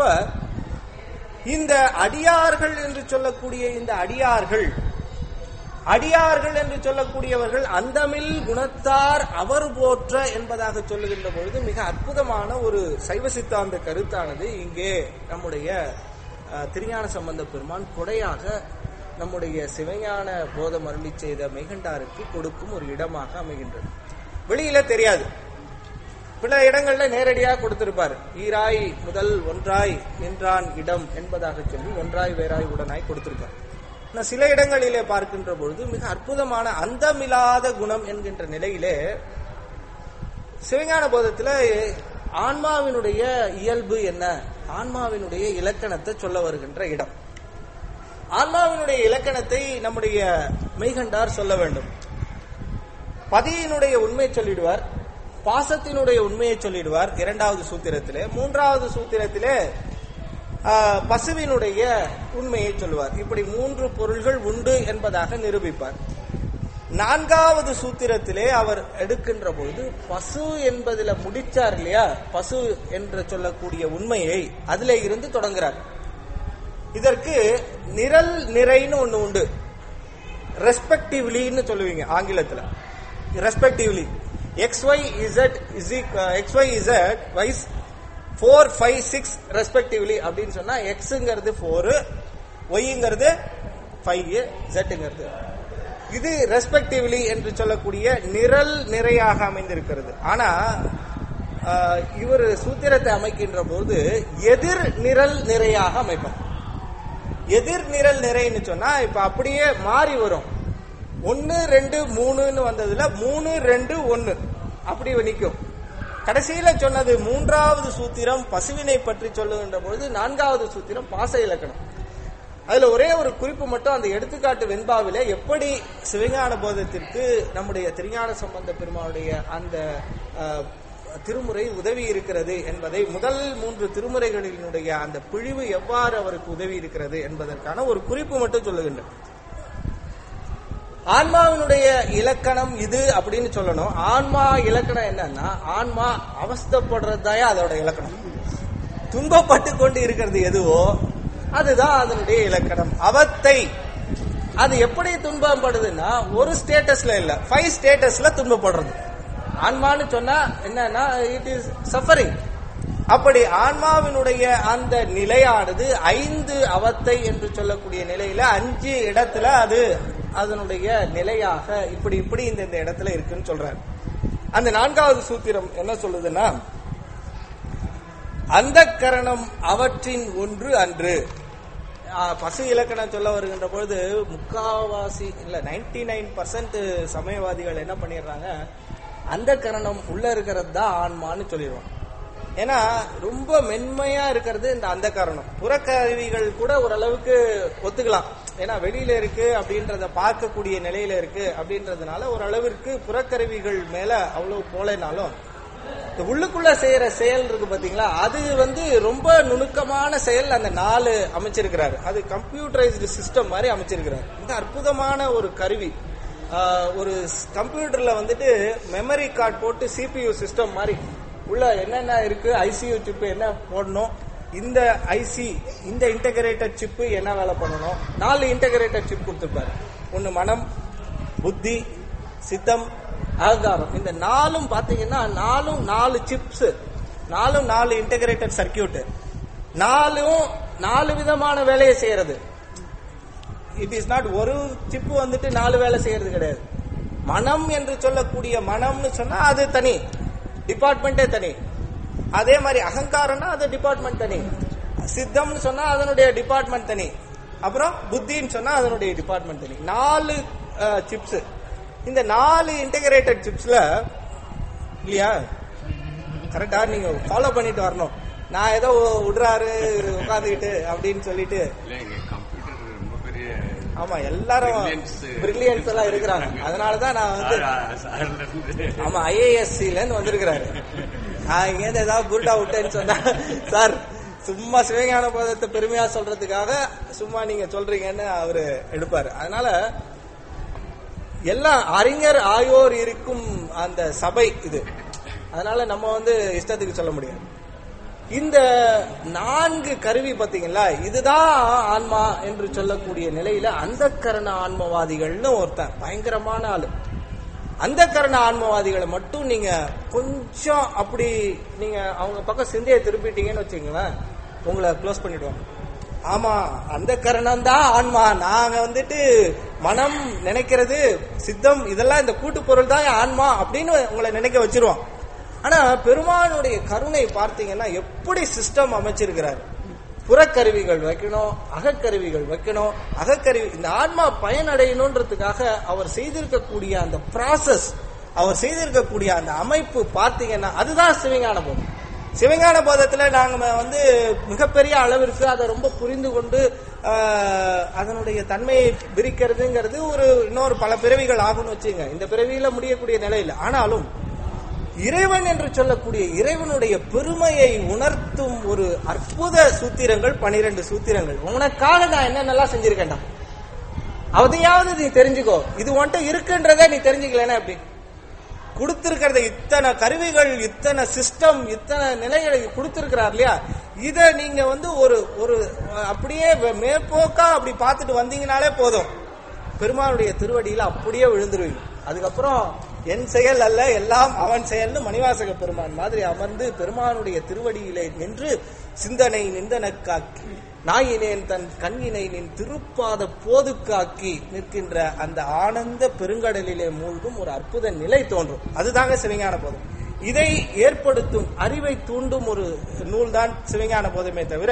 இந்த அடியார்கள் என்று சொல்லக்கூடிய இந்த அடியார்கள் அடியார்கள் என்று சொல்லக்கூடியவர்கள் அந்தமில் குணத்தார் அவர் போற்ற என்பதாக சொல்லுகின்ற பொழுது மிக அற்புதமான ஒரு சைவ சித்தாந்த கருத்தானது இங்கே நம்முடைய அஹ், திருஞான சம்பந்த பெருமான் கொடையாக நம்முடைய சிவஞான போதம் அருளி செய்த மெய்கண்டாருக்கு கொடுக்கும் ஒரு இடமாக அமைகின்றது வெளியில தெரியாது பல இடங்கள்ல நேரடியாக கொடுத்திருப்பார் ஈராய் முதல் ஒன்றாய் நின்றான் இடம் என்பதாக சொல்லி ஒன்றாய் வேறாய் உடனாய் கொடுத்திருப்பார் ஆனா சில இடங்களிலே பார்க்கின்ற பொழுது மிக அற்புதமான அந்தமில்லாத குணம் என்கின்ற நிலையிலே சிவஞான போதத்துல ஆன்மாவினுடைய இயல்பு என்ன ஆன்மாவினுடைய இலக்கணத்தை சொல்ல வருகின்ற இடம் ஆன்மாவினுடைய இலக்கணத்தை நம்முடைய மெய்கண்டார் சொல்ல வேண்டும் பதியினுடைய உண்மை சொல்லிடுவார் பாசத்தினுடைய உண்மையை சொல்லிடுவார் இரண்டாவது சூத்திரத்திலே மூன்றாவது சூத்திரத்திலே ஆஹ், பசுவினுடைய உண்மையை சொல்லுவார் இப்படி மூன்று பொருள்கள் உண்டு என்பதாக நிரூபிப்பார் நான்காவது சூத்திரத்திலே அவர் எடுக்கின்ற பொழுது பசு என்பதில முடிச்சார் இல்லையா பசு என்று சொல்லக்கூடிய உண்மையை அதிலே இருந்து தொடங்குறார் இதற்கு நிரல் நிறைன்னு ஒண்ணு உண்டு ரெஸ்பெக்டிவ்லின்னு சொல்லுவீங்க ஆங்கிலத்துல respectively X Y Z is X Y Z vice four five six respectively அப்படின்னு சொன்னா எக்ஸுங்கிறது ஃபோரு ஒய்ங்கிறது ஃபைவ் ஜெட்டுங்கிறது இது ரெஸ்பெக்டிவ்லி என்று சொல்லக்கூடிய நிரல் நிறையாக அமைந்திருக்கிறது ஆனா ஆஹ், இவர் சூத்திரத்தை அமைக்கின்ற போது எதிர் நிரல் நிறையாக அமைப்பார் எதிர் நிரல் நிறைன்னு சொன்னா இப்ப அப்படியே மாறி வரும் ஒன்னு ரெண்டு மூணுன்னு வந்ததுல மூணு ரெண்டு ஒன்னு அப்படி நிக்கும் கடைசியில சொன்னது மூன்றாவது சூத்திரம் பசுவினை பற்றி சொல்லுகின்ற பொழுது நான்காவது சூத்திரம் பாச இலக்கணம் அதுல ஒரே ஒரு குறிப்பு மட்டும் அந்த எடுத்துக்காட்டு வெண்பாவில எப்படி சிவஞான போதத்திற்கு நம்முடைய திருஞான சம்பந்த பெருமானுடைய அந்த அஹ், திருமுறை உதவி இருக்கிறது என்பதை முதல் மூன்று திருமுறைகளினுடைய அந்த பிழிவு எவ்வாறு அவருக்கு உதவி இருக்கிறது என்பதற்கான ஒரு குறிப்பு மட்டும் சொல்லுகின்றேன் ஆன்மாவினுடைய இலக்கணம் இது அப்படின்னு சொல்லணும் ஆன்மா இலக்கணம் என்னன்னா ஆன்மா அவஸ்தப்படுறதாயா அதோட இலக்கணம் துன்பப்பட்டு கொண்டு இருக்கிறது எதுவோ அதுதான் அதனுடைய இலக்கணம் அவத்தை அது எப்படி துன்பப்படுதுன்னா ஒரு ஸ்டேட்டஸ்ல இல்ல ஃபைவ் ஸ்டேட்டஸ்ல துன்பப்படுறது ஆன்மான்னு சொன்னா என்னன்னா இட் இஸ் சஃபரிங் அப்படி ஆன்மாவினுடைய அந்த நிலையானது ஐந்து அவத்தை என்று சொல்லக்கூடிய நிலையில அஞ்சு இடத்துல அது அதனுடைய நிலையாக இப்படி இப்படி இந்த இந்த இடத்துல இருக்குன்னு சொல்றாரு அந்த நான்காவது சூத்திரம் என்ன சொல்லுதுன்னா அந்த கரணம் அவற்றின் ஒன்று அன்று ஆ, பசு இலக்கணம் சொல்ல வருகின்ற பொழுது முக்காவாசி இல்ல நைன்டி நைன் பர்சன்ட் சமயவாதிகள் என்ன பண்ணிடுறாங்க அந்த கரணம் உள்ள இருக்கிறது தான் ஆன்மான்னு சொல்லிடுவாங்க ஏன்னா ரொம்ப மென்மையா இருக்கிறது இந்த அந்த காரணம் புறக்கருவிகள் கூட ஓரளவுக்கு ஒத்துக்கலாம் ஏன்னா வெளியில இருக்கு அப்படின்றத பார்க்கக்கூடிய நிலையில இருக்கு அப்படின்றதுனால ஓரளவிற்கு புறக்கருவிகள் மேல அவ்வளவு போலனாலும் இந்த உள்ளுக்குள்ள செய்யற செயல் இருக்கு பாத்தீங்களா அது வந்து ரொம்ப நுணுக்கமான செயல் அந்த நாலு அமைச்சிருக்கிறாரு அது கம்ப்யூட்டரைஸ்டு சிஸ்டம் மாதிரி அமைச்சிருக்கிறாரு இந்த அற்புதமான ஒரு கருவி ஆஹ், ஒரு கம்ப்யூட்டர்ல வந்துட்டு மெமரி கார்டு போட்டு சிபியு சிஸ்டம் மாதிரி உள்ள என்னென்ன இருக்கு ஐசியூ சிப் என்ன போடணும் இந்த ஐசி இந்த இன்டகிரேட்டட் சிப்பு என்ன வேலை பண்ணணும் நாலு இன்டகிரேட்டட் சிப் கொடுத்துருப்பாரு ஒன்னு மனம் புத்தி சித்தம் அகங்காரம் இந்த நாலும் பாத்தீங்கன்னா நாலும் நாலு சிப்ஸ் நாலும் நாலு இன்டகிரேட்டட் சர்க்கியூட் நாலும் நாலு விதமான வேலையை செய்யறது இட் இஸ் நாட் ஒரு சிப்பு வந்துட்டு நாலு வேலை செய்யறது கிடையாது மனம் என்று சொல்லக்கூடிய மனம்னு சொன்னா அது தனி டிபார்ட்மெண்டே தனி அதே மாதிரி அகங்காரம்னா அது டிபார்ட்மெண்ட் தனி சித்தம்னு சொன்னா அதனுடைய டிபார்ட்மெண்ட் தனி அப்புறம் புத்தின்னு சொன்னா அதனுடைய டிபார்ட்மெண்ட் தனி நாலு சிப்ஸ் இந்த நாலு இன்டகிரேட்டட் சிப்ஸ்ல இல்லையா கரெக்டா நீங்க ஃபாலோ பண்ணிட்டு வரணும் நான் ஏதோ விடுறாரு உட்காந்துக்கிட்டு அப்படின்னு சொல்லிட்டு இல்ல எங்க கம்ப்யூட்டர் ரொம்ப பெரிய ஆமா எல்லாரும் Brilliance. பிரில்லியன்ஸ் எல்லாம் இருக்கிறாங்க அதனாலதான் நான் வந்து சார், சார்ல இருந்து ஆமா ஐஏஎஸ்சில இருந்து வந்திருக்கிறாரு நான் இங்க இருந்து ஏதாவது புருட்டா விட்டேன்னு சொன்னா சார் சும்மா சிவஞான போதத்தை பெருமையா சொல்றதுக்காக சும்மா நீங்க சொல்றீங்கன்னு அவரு எடுப்பாரு அதனால எல்லாம் அறிஞர் ஆயோர் இருக்கும் அந்த சபை இது அதனால நம்ம வந்து இஷ்டத்துக்கு சொல்ல முடியாது இந்த நான்கு கருவி பாத்தீங்களா இதுதான் ஆன்மா என்று சொல்லக்கூடிய நிலையில அந்த கரண ஆன்மவாதிகள்னு ஒருத்தன் பயங்கரமான ஆளு அந்த கரண ஆன்மவாதிகளை மட்டும் நீங்க கொஞ்சம் அப்படி நீங்க அவங்க பக்கம் சிந்தையை திருப்பிட்டீங்கன்னு வச்சுங்களேன் உங்களை க்ளோஸ் பண்ணிடுவாங்க ஆமா அந்த கரணம் தான் ஆன்மா நாங்க வந்துட்டு மனம் நினைக்கிறது சித்தம் இதெல்லாம் இந்த கூட்டு பொருள் தான் ஆன்மா அப்படின்னு உங்களை நினைக்க வச்சிருவோம் ஆனா பெருமானுடைய கருணை பார்த்தீங்கன்னா எப்படி சிஸ்டம் அமைச்சிருக்கிறாரு புறக்கருவிகள் வைக்கணும் அகக்கருவிகள் வைக்கணும் அகக்கருவி இந்த ஆன்மா பயனடையணுன்றதுக்காக அவர் செய்திருக்கக்கூடிய அந்த ப்ராசஸ் அவர் செய்திருக்கக்கூடிய அந்த அமைப்பு பார்த்தீங்கன்னா அதுதான் சிவஞான போதம் சிவஞான போதத்துல நாங்க வந்து மிகப்பெரிய அளவிற்கு அதை ரொம்ப புரிந்து கொண்டு ஆஹ், அதனுடைய தன்மையை விரிக்கிறதுங்கிறது ஒரு இன்னொரு பல பிறவிகள் ஆகும்னு வச்சுங்க இந்த பிறவியில முடியக்கூடிய நிலையில் ஆனாலும் இறைவன் என்று சொல்லக்கூடிய இறைவனுடைய பெருமையை உணர்த்தும் ஒரு அற்புத சூத்திரங்கள் பனிரெண்டு சூத்திரங்கள் உனக்காக நான் என்னென்னலாம் செஞ்சிருக்கேன்டா அதையாவது நீ தெரிஞ்சுக்கோ இது உன்கிட்ட இருக்குன்றதை நீ தெரிஞ்சுக்கலன்னா எப்படி கொடுத்திருக்கிறத இத்தனை கருவிகள் இத்தனை சிஸ்டம் இத்தனை நிலைகளை கொடுத்திருக்கிறார் இல்லையா இத நீங்க வந்து ஒரு ஒரு அப்படியே மேற்போக்கா அப்படி பார்த்துட்டு வந்தீங்கனாலே போதும் பெருமானுடைய திருவடியில அப்படியே விழுந்துருவீங்க அதுக்கப்புறம் என் செயல் அல்ல எல்லாம் அவன் செயல்னு மணிவாசக பெருமான் மாதிரி அமர்ந்து பெருமானுடைய திருவடியிலே நின்று சிந்தனை நிந்தனக்காக்கி நாயினேன் தன் கண்ணினை நின் திருப்பாத போதுக்காக்கி நிற்கின்ற அந்த ஆனந்த பெருங்கடலிலே மூழ்கும் ஒரு அற்புத நிலை தோன்றும் அதுதாங்க சிவஞான போதம் இதை ஏற்படுத்தும் அறிவை தூண்டும் ஒரு நூல்தான் சிவஞான போதமே தவிர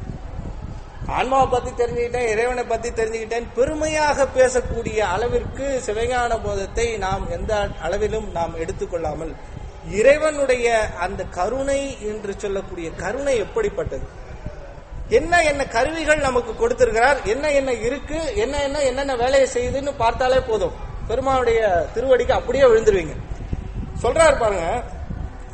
ஆன்மாவை பத்தி தெரிஞ்சுக்கிட்டேன் இறைவனை பத்தி தெரிஞ்சுக்கிட்டேன் பெருமையாக பேசக்கூடிய அளவிற்கு சிவஞான போதத்தை நாம் எந்த அளவிலும் நாம் எடுத்துக்கொள்ளாமல் இறைவனுடைய அந்த கருணை என்று சொல்லக்கூடிய கருணை எப்படிப்பட்டது என்ன என்ன கருவிகள் நமக்கு கொடுத்திருக்கிறார் என்ன என்ன இருக்கு என்ன என்ன என்னென்ன வேலையை செய்யுதுன்னு பார்த்தாலே போதும் பெருமானுடைய திருவடிக்கு அப்படியே விழுந்துருவீங்க சொல்றாரு பாருங்க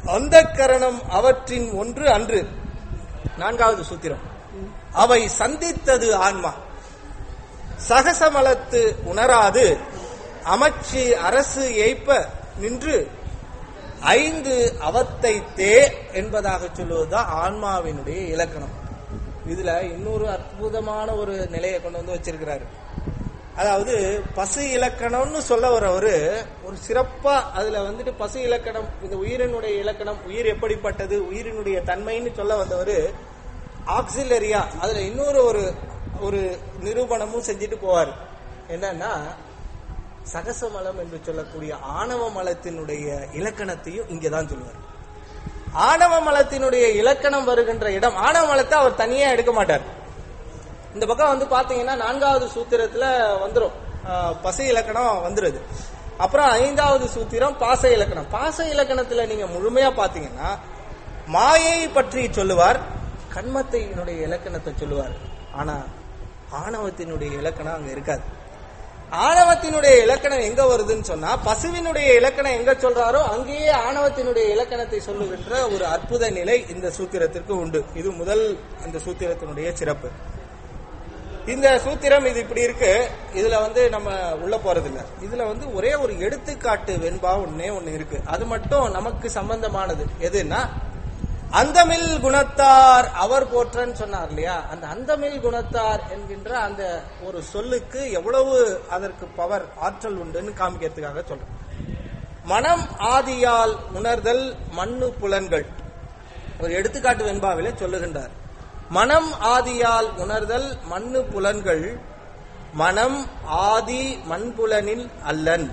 அந்த கரணம் அவற்றின் ஒன்று அன்று நான்காவது சூத்திரம் அவை சந்தித்தது ஆன்மா சகசமலத்து உணராது அமைச்சு அரசு ஏய்ப்ப நின்று ஐந்து அவத்தை தே என்பதாக சொல்லுவதுதான் ஆன்மாவினுடைய இலக்கணம் இதுல இன்னொரு அற்புதமான ஒரு நிலையை கொண்டு வந்து வச்சிருக்கிறாரு அதாவது பசு இலக்கணம்னு சொல்ல வரவரு ஒரு சிறப்பா அதுல வந்துட்டு பசு இலக்கணம் இந்த உயிரினுடைய இலக்கணம் உயிர் எப்படிப்பட்டது உயிரினுடைய தன்மைன்னு சொல்ல வந்தவரு ஆக்சிலரியா அதுல இன்னொரு ஒரு ஒரு நிரூபணமும் செஞ்சுட்டு போவார் என்னன்னா சகசமலம் என்று சொல்லக்கூடிய ஆணவ மலத்தினுடைய இலக்கணத்தையும் இங்கதான் சொல்லுவார் ஆணவ மலத்தினுடைய இலக்கணம் வருகின்ற இடம் ஆணவ மலத்தை அவர் தனியா எடுக்க மாட்டார் இந்த பக்கம் வந்து பாத்தீங்கன்னா நான்காவது சூத்திரத்துல வந்துரும் ஆஹ், பசை இலக்கணம் வந்துருது அப்புறம் ஐந்தாவது சூத்திரம் பாச இலக்கணம் பாச இலக்கணத்துல நீங்க முழுமையா பாத்தீங்கன்னா மாயை பற்றி சொல்லுவார் கண்மத்தையினுடைய இலக்கணத்தை சொல்லுவார் ஆனா ஆணவத்தினுடைய இலக்கணம் அங்க இருக்காது ஆணவத்தினுடைய இலக்கணம் எங்க வருதுன்னு சொன்னா பசுவினுடைய இலக்கணம் எங்க சொல்றாரோ அங்கேயே ஆணவத்தினுடைய இலக்கணத்தை சொல்லுகின்ற ஒரு அற்புத நிலை இந்த சூத்திரத்திற்கு உண்டு இது முதல் அந்த சூத்திரத்தினுடைய சிறப்பு இந்த சூத்திரம் இது இப்படி இருக்கு இதுல வந்து நம்ம உள்ள போறது இல்ல இதுல வந்து ஒரே ஒரு எடுத்துக்காட்டு வெண்பா ஒன்னே ஒண்ணு இருக்கு அது மட்டும் நமக்கு சம்பந்தமானது எதுன்னா அந்தமில் குணத்தார் அவர் போற்றன்னு சொன்னார் இல்லையா அந்த அந்தமில் குணத்தார் என்கின்ற அந்த ஒரு சொல்லுக்கு எவ்வளவு அதற்கு பவர் ஆற்றல் உண்டுன்னு காமிக்கிறதுக்காக சொல்றேன் மனம் ஆதியால் உணர்தல் மண்ணு புலன்கள் ஒரு எடுத்துக்காட்டு வெண்பாவிலே சொல்லுகின்றார் மனம் ஆதியால் உணர்தல் மண்ணு புலன்கள் மனம் ஆதி மண்புலனில் அல்லன்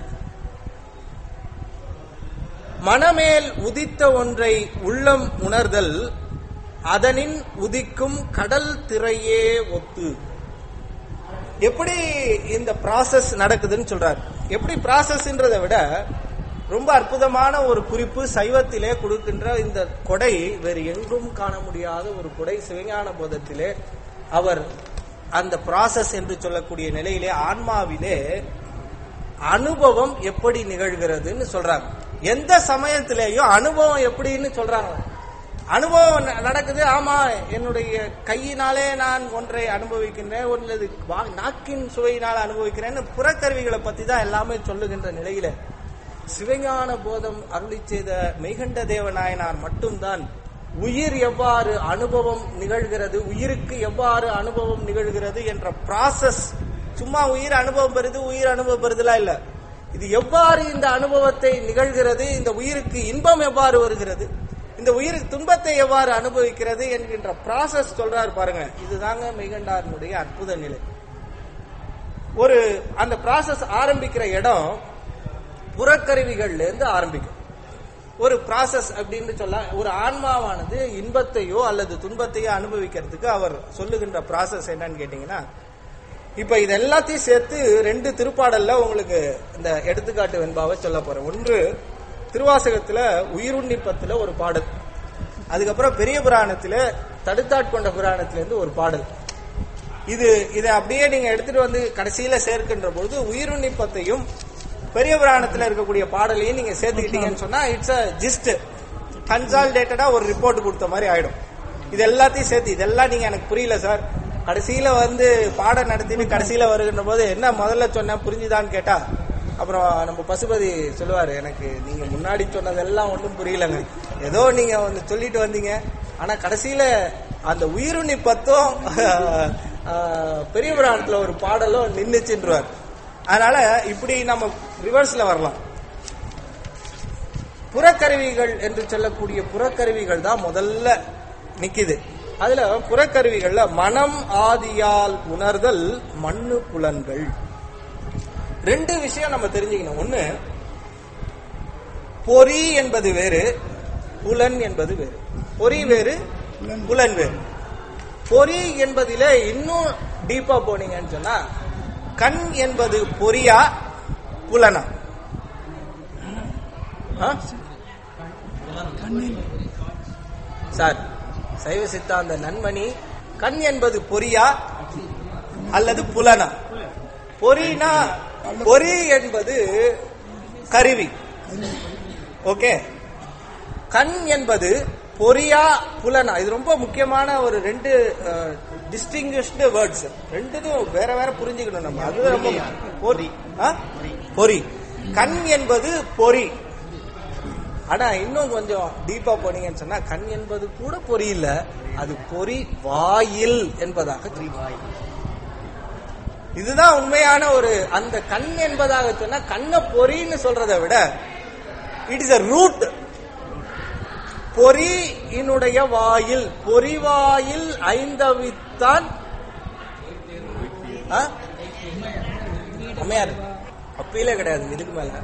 மனமேல் உதித்த ஒன்றை உள்ளம் உணர்தல் அதனின் உதிக்கும் கடல் திரையே ஒத்து எப்படி இந்த ப்ராசஸ் நடக்குதுன்னு சொல்றார் எப்படி ப்ராசஸ்ன்றதை விட ரொம்ப அற்புதமான ஒரு குறிப்பு சைவத்திலே கொடுக்கின்ற இந்த கொடை வேறு எங்கும் காண முடியாத ஒரு கொடை சிவஞான போதத்திலே அவர் அந்த ப்ராசஸ் என்று சொல்லக்கூடிய நிலையிலே ஆன்மாவிலே அனுபவம் எப்படி நிகழ்கிறதுன்னு சொல்றாங்க எந்த சமயத்திலேயும் அனுபவம் எப்படின்னு சொல்றாங்க அனுபவம் ந- நடக்குது ஆமா என்னுடைய கையினாலே நான் ஒன்றை அனுபவிக்கின்றேன் ஒன்றது வா- நாக்கின் சுவையினால் அனுபவிக்கிறேன்னு புறக்கருவிகளை பத்தி தான் எல்லாமே சொல்லுகின்ற நிலையில சிவஞான போதம் அருளி செய்த மெய்கண்ட தேவநாயனார் மட்டும்தான் உயிர் எவ்வாறு அனுபவம் நிகழ்கிறது உயிருக்கு எவ்வாறு அனுபவம் நிகழ்கிறது என்ற ப்ராசஸ் சும்மா உயிர் அனுபவம் பெறுது உயிர் அனுபவம் பெறுதுலாம் இல்ல இது எவ்வாறு இந்த அனுபவத்தை நிகழ்கிறது இந்த உயிருக்கு இன்பம் எவ்வாறு வருகிறது இந்த உயிருக்கு துன்பத்தை எவ்வாறு அனுபவிக்கிறது என்கின்ற ப்ராசஸ் சொல்றாரு பாருங்க இதுதாங்க மெய்கண்டாரனுடைய அற்புத நிலை ஒரு அந்த ப்ராசஸ் ஆரம்பிக்கிற இடம் புறக்கருவிகள்ல இருந்து ஆரம்பிக்கும் ஒரு ப்ராசஸ் அப்படின்னு சொல்ல ஒரு ஆன்மாவானது இன்பத்தையோ அல்லது துன்பத்தையோ அனுபவிக்கிறதுக்கு அவர் சொல்லுகின்ற ப்ராசஸ் என்னன்னு கேட்டீங்கன்னா இப்ப இது எல்லாத்தையும் சேர்த்து ரெண்டு திருப்பாடல்ல உங்களுக்கு இந்த எடுத்துக்காட்டு வெண்பாவை சொல்ல போறேன் ஒன்று திருவாசகத்துல உயிருண்ணிப்பத்துல ஒரு பாடல் அதுக்கப்புறம் பெரிய புராணத்துல தடுத்தாட்கொண்ட புராணத்துல இருந்து ஒரு பாடல் இது இதை அப்படியே நீங்க எடுத்துட்டு வந்து கடைசியில சேர்க்கின்ற பொழுது உயிருண்ணிப்பத்தையும் பெரிய புராணத்துல இருக்கக்கூடிய பாடலையும் நீங்க சேர்த்துக்கிட்டீங்கன்னு சொன்னா இட்ஸ் அ ஜிஸ்ட் கன்சால்டேட்டடா ஒரு ரிப்போர்ட் கொடுத்த மாதிரி ஆயிடும் இது எல்லாத்தையும் சேர்த்து இதெல்லாம் நீங்க எனக்கு புரியல சார் கடைசியில வந்து பாடம் நடத்திட்டு கடைசியில வருகின்ற போது என்ன முதல்ல சொன்ன புரிஞ்சுதான்னு கேட்டா அப்புறம் நம்ம பசுபதி சொல்லுவாரு எனக்கு நீங்க முன்னாடி சொன்னதெல்லாம் ஒன்றும் புரியலங்க ஏதோ நீங்க வந்து சொல்லிட்டு வந்தீங்க ஆனா கடைசியில அந்த உயிருண்ணி பத்தும் ஆஹ், பெரிய புராணத்துல ஒரு பாடலும் நின்னுச்சுன்றார் அதனால இப்படி நம்ம ரிவர்ஸ்ல வரலாம் புறக்கருவிகள் என்று சொல்லக்கூடிய புறக்கருவிகள் தான் முதல்ல நிக்குது அதுல புறக்கருவிகள்ல மனம் ஆதியால் உணர்தல் மண்ணு புலன்கள் ரெண்டு விஷயம் நம்ம தெரிஞ்சுக்கணும் ஒண்ணு பொறி என்பது வேறு புலன் என்பது வேறு பொறி வேறு புலன் வேறு பொறி என்பதிலே இன்னும் டீப்பா போனீங்கன்னு சொன்னா கண் என்பது பொறியா புலனா ஆ? சார் சைவ சித்தாந்த நன்மணி கண் என்பது பொறியா அல்லது புலனா பொறினா பொறி என்பது கருவி ஓகே கண் என்பது பொறியா புலனா இது ரொம்ப முக்கியமான ஒரு ரெண்டு டிஸ்டிங்விஷ்டு வேர்ட்ஸ் ரெண்டுதும் வேற வேற புரிஞ்சுக்கணும் நம்ம அது ரொம்ப பொறி ஆ? பொறி கண் என்பது பொறி ஆனா இன்னும் கொஞ்சம் டீப்பா போனீங்கன்னு சொன்னா கண் என்பது கூட பொறி இல்ல அது பொறி வாயில் என்பதாக தெரியும் இதுதான் உண்மையான ஒரு அந்த கண் என்பதாக சொன்னா கண்ண பொறின்னு சொல்றதை விட இட் இஸ் அ ரூட் பொறியினுடைய வாயில் பொறிவாயில் ஐந்தவித்தான் ஆ? அம்மையார் அப்பீலே கிடையாது இதுக்கு மேல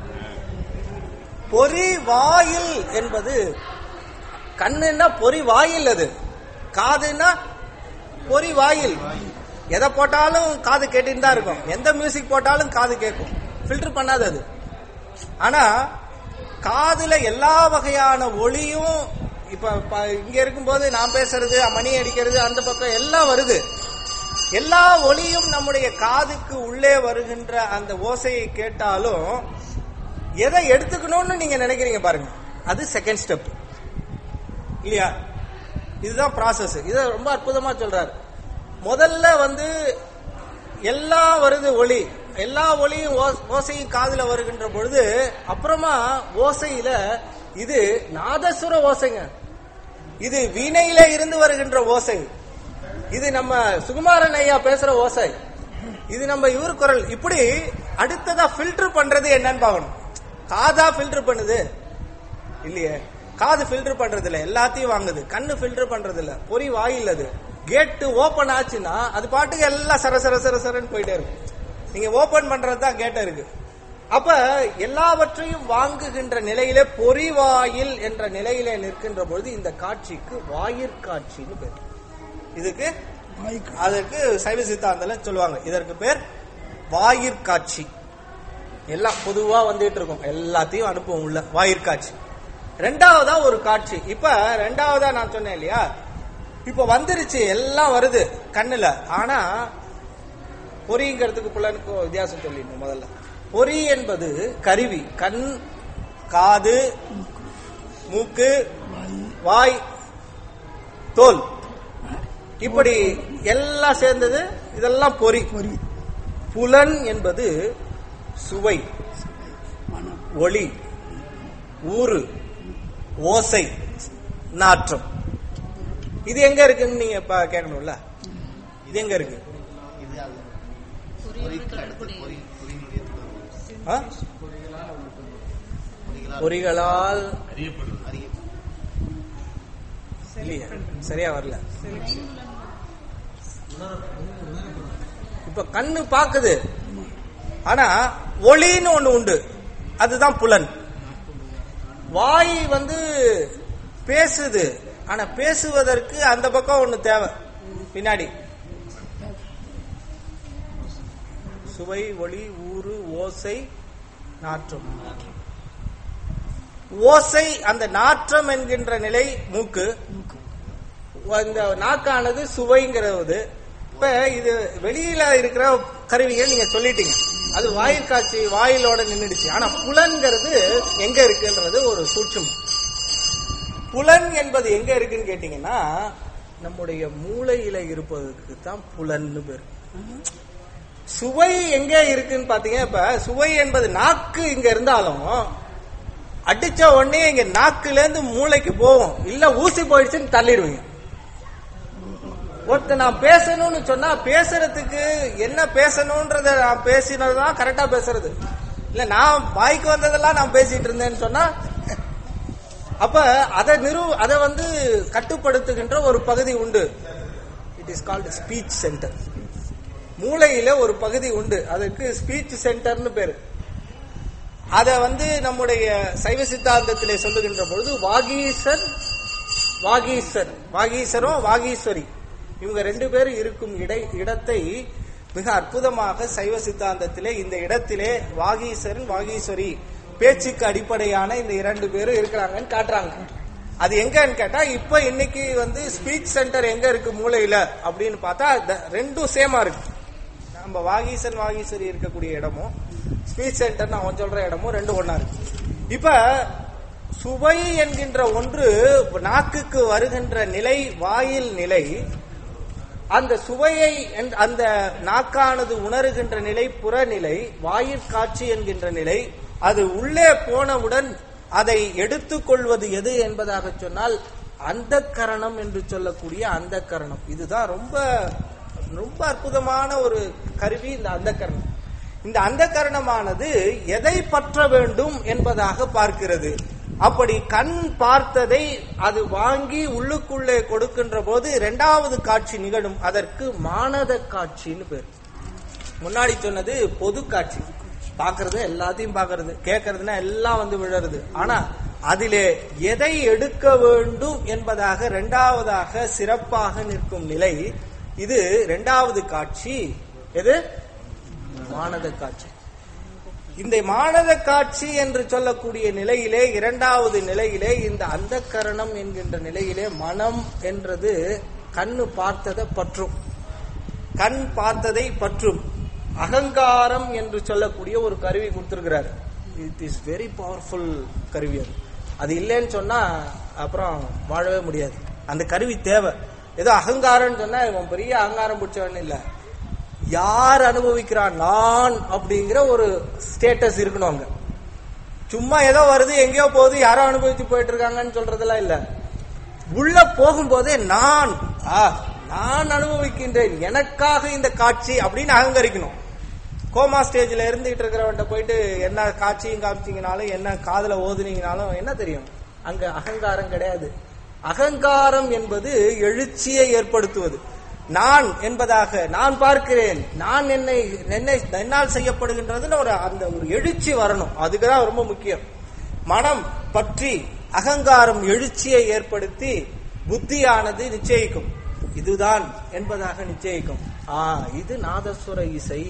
பொறி வாயில் என்பது கண்ணுன்னா பொறி வாயில் அது காதுன்னா பொறி வாயில் எதை போட்டாலும் காது கேட்டுன்னு தான் இருக்கும் எந்த மியூசிக் போட்டாலும் காது கேட்கும் ஃபில்டர் பண்ணாது அது ஆனா காதுல எல்லா வகையான ஒளியும் இப்ப ப- இங்க இருக்கும்போது நான் பேசுறது மணி அடிக்கிறது அந்த பக்கம் எல்லாம் வருது எல்லா ஒளியும் நம்முடைய காதுக்கு உள்ளே வருகின்ற அந்த ஓசையை கேட்டாலும் எதை எடுத்துக்கணும்னு நீங்க நினைக்கிறீங்க பாருங்க அது செகண்ட் ஸ்டெப் இல்லையா இதுதான் ப்ராசஸ் இத ரொம்ப அற்புதமா சொல்றாரு முதல்ல வந்து எல்லா வருது ஒளி எல்லா ஒளியும் ஓ- ஓசையும் காதுல வருகின்ற பொழுது அப்புறமா ஓசையில இது நாதசுர ஓசைங்க இது வீணையில இருந்து வருகின்ற ஓசை இது நம்ம சுகுமாரன் ஐயா பேசுற ஓசை இது நம்ம இவர் குரல் இப்படி அடுத்ததா ஃபில்டர் பண்றது என்னன்னு பார்க்கணும் காதா ஃபில்டர் பண்ணுது இல்லையே காது ஃபில்டர் பண்றது இல்ல எல்லாத்தையும் வாங்குது கண்ணு ஃபில்டர் பண்றது இல்ல பொறி வாயில் அது கேட் ஓபன் ஆச்சுன்னா அது பாட்டுக்கு எல்லாம் சர சர சர சரன்னு போயிட்டே இருக்கும் நீங்க ஓபன் பண்றது தான் கேட்ட இருக்கு அப்ப எல்லாவற்றையும் வாங்குகின்ற நிலையிலே பொறிவாயில் என்ற நிலையிலே நிற்கின்ற பொழுது இந்த காட்சிக்கு வாயிற்காட்சின்னு பேர் இதுக்கு அதற்கு சைவ சித்தாந்தல சொல்லுவாங்க இதற்கு பேர் வாயிற்காட்சி எல்லாம் பொதுவா வந்துட்டு இருக்கும் எல்லாத்தையும் அனுப்புவோம் உள்ள வாயிற்காட்சி ரெண்டாவதா ஒரு காட்சி இப்ப ரெண்டாவதா நான் சொன்னேன் இல்லையா இப்ப வந்துருச்சு எல்லாம் வருது கண்ணுல ஆனா பொறிங்கிறதுக்கு புலனுக்கும் வித்தியாசம் சொல்லிடணும் முதல்ல பொறி என்பது கருவி கண் காது மூக்கு வாய் தோல் இப்படி எல்லாம் சேர்ந்தது இதெல்லாம் பொறி புலன் என்பது சுவை ஒளி ஊறு ஓசை நாற்றம் இது எங்க இருக்குன்னு நீங்க இப்ப கேட்கணும்ல இது எங்க இருக்கு ஆ? பொறிகளால் இல்லையே சரியா வரல இப்ப கண்ணு பாக்குது ஆனா ஒளின்னு ஒண்ணு உண்டு அதுதான் புலன் வாய் வந்து பேசுது ஆனா பேசுவதற்கு அந்த பக்கம் ஒண்ணு தேவை பின்னாடி சுவை ஒளி ஊறு ஓசை நாற்றம் ஓசை அந்த நாற்றம் என்கின்ற நிலை மூக்கு இந்த நாக்கானது சுவைங்கிறது இப்ப இது வெளியில இருக்கிற கருவிகள் நீங்க சொல்லிட்டீங்க அது வாயில் காட்சி வாயிலோட நின்னுடுச்சு ஆனா புலன்கிறது எங்க இருக்குன்றது ஒரு சூட்சம் புலன் என்பது எங்க இருக்குன்னு கேட்டீங்கன்னா நம்முடைய மூளையில இருப்பதற்கு தான் புலன்னு பேரு சுவை எங்க இருக்குன்னு பாத்தீங்க இப்ப சுவை என்பது நாக்கு இங்க இருந்தாலும் அடிச்ச உடனே இங்க நாக்குல இருந்து மூளைக்கு போகும் இல்ல ஊசி போயிடுச்சுன்னு தள்ளிடுவீங்க ஒருத்தர் நான் பேசணும்னு சொன்னா பேசுறதுக்கு என்ன பேசணும்ன்றத நான் பேசினதுதான் கரெக்டா பேசுறது இல்ல நான் வாய்க்கு வந்ததெல்லாம் நான் பேசிட்டு இருந்தேன்னு சொன்னா அப்ப அதை நிறு அதை வந்து கட்டுப்படுத்துகின்ற ஒரு பகுதி உண்டு it is called speech centre மூளையில ஒரு பகுதி உண்டு அதுக்கு ஸ்பீச் சென்டர்னு பேரு அத வந்து நம்முடைய சைவ சித்தாந்தத்திலே சொல்லுகின்ற பொழுது வாகீசர் வாகீசர் வாகீசரும் வாகீஸ்வரி இவங்க ரெண்டு பேரும் இருக்கும் இடை இடத்தை மிக அற்புதமாக சைவ சித்தாந்தத்திலே இந்த இடத்திலே வாகீசரன் வாகீஸ்வரி பேச்சுக்கு அடிப்படையான இந்த இரண்டு பேரும் இருக்கிறாங்கன்னு காட்டுறாங்க அது எங்கன்னு கேட்டா இப்ப இன்னைக்கு வந்து ஸ்பீச் சென்டர் எங்க இருக்கு மூளையில அப்படின்னு பார்த்தா the- ரெண்டும் சேமா இருக்கு நம்ம வாகீசன் வாகீஸ்வரி இருக்கக்கூடிய இடமும் ஸ்பீச் சென்டர் அவன் சொல்ற இடமும் ரெண்டும் ஒண்ணா இருக்கு இப்ப சுவை என்கின்ற ஒன்று நாக்குக்கு வருகின்ற நிலை வாயில் நிலை அந்த சுவையை என்- அந்த நாக்கானது உணருகின்ற நிலை புறநிலை வாயிற்காட்சி என்கின்ற நிலை அது உள்ளே போனவுடன் அதை எடுத்துக்கொள்வது எது என்பதாக சொன்னால் அந்த கரணம் என்று சொல்லக்கூடிய அந்த கரணம் இதுதான் ரொம்ப ரொம்ப அற்புதமான ஒரு கருவி இந்த அந்த கரணம் இந்த அந்த கரணமானது எதை பற்ற வேண்டும் என்பதாக பார்க்கிறது அப்படி கண் பார்த்ததை அது வாங்கி உள்ளுக்குள்ளே கொடுக்கின்ற போது இரண்டாவது காட்சி நிகழும் அதற்கு மானத காட்சின்னு பேர் முன்னாடி சொன்னது பொது காட்சி பாக்குறது எல்லாத்தையும் பாக்குறது கேட்கறதுன்னா எல்லாம் வந்து விழறது ஆனா அதிலே எதை எடுக்க வேண்டும் என்பதாக இரண்டாவதாக சிறப்பாக நிற்கும் நிலை இது இரண்டாவது காட்சி எது மானத காட்சி இந்த மானத காட்சி என்று சொல்லக்கூடிய நிலையிலே இரண்டாவது நிலையிலே இந்த அந்த கரணம் என்கின்ற நிலையிலே மனம் என்றது கண்ணு பார்த்ததை பற்றும் கண் பார்த்ததை பற்றும் அகங்காரம் என்று சொல்லக்கூடிய ஒரு கருவி கொடுத்திருக்கிறார் இட் இஸ் வெரி பவர்ஃபுல் கருவி அது அது இல்லைன்னு சொன்னா அப்புறம் வாழவே முடியாது அந்த கருவி தேவை ஏதோ அகங்காரம்னு சொன்னா இவன் பெரிய அகங்காரம் பிடிச்சவன் இல்ல யார் அனுபவிக்கிறான் நான் அப்படிங்கிற ஒரு ஸ்டேட்டஸ் இருக்கணும் அங்க சும்மா ஏதோ வருது எங்கேயோ போகுது யாரோ அனுபவிச்சு போயிட்டு இருக்காங்கன்னு சொல்றதெல்லாம் இல்ல உள்ள போகும்போதே நான் ஆ, நான் அனுபவிக்கின்றேன் எனக்காக இந்த காட்சி அப்படின்னு அகங்கரிக்கணும் கோமா ஸ்டேஜ்ல இருந்துகிட்டு இருக்கிறவன்ட்ட போயிட்டு என்ன காட்சியும் காமிச்சீங்கனாலும் என்ன காதுல ஓதுனீங்கனாலும் என்ன தெரியும் அங்க அகங்காரம் கிடையாது அகங்காரம் என்பது எழுச்சியை ஏற்படுத்துவது நான் என்பதாக நான் பார்க்கிறேன் நான் என்னை என்னை என்னால் செய்யப்படுகின்றதுன்னு ஒரு அந்த ஒரு எழுச்சி வரணும் அதுக்குதான் ரொம்ப முக்கியம் மனம் பற்றி அகங்காரம் எழுச்சியை ஏற்படுத்தி புத்தியானது நிச்சயிக்கும் இதுதான் என்பதாக நிச்சயிக்கும் ஆ இது நாதஸ்வர இசை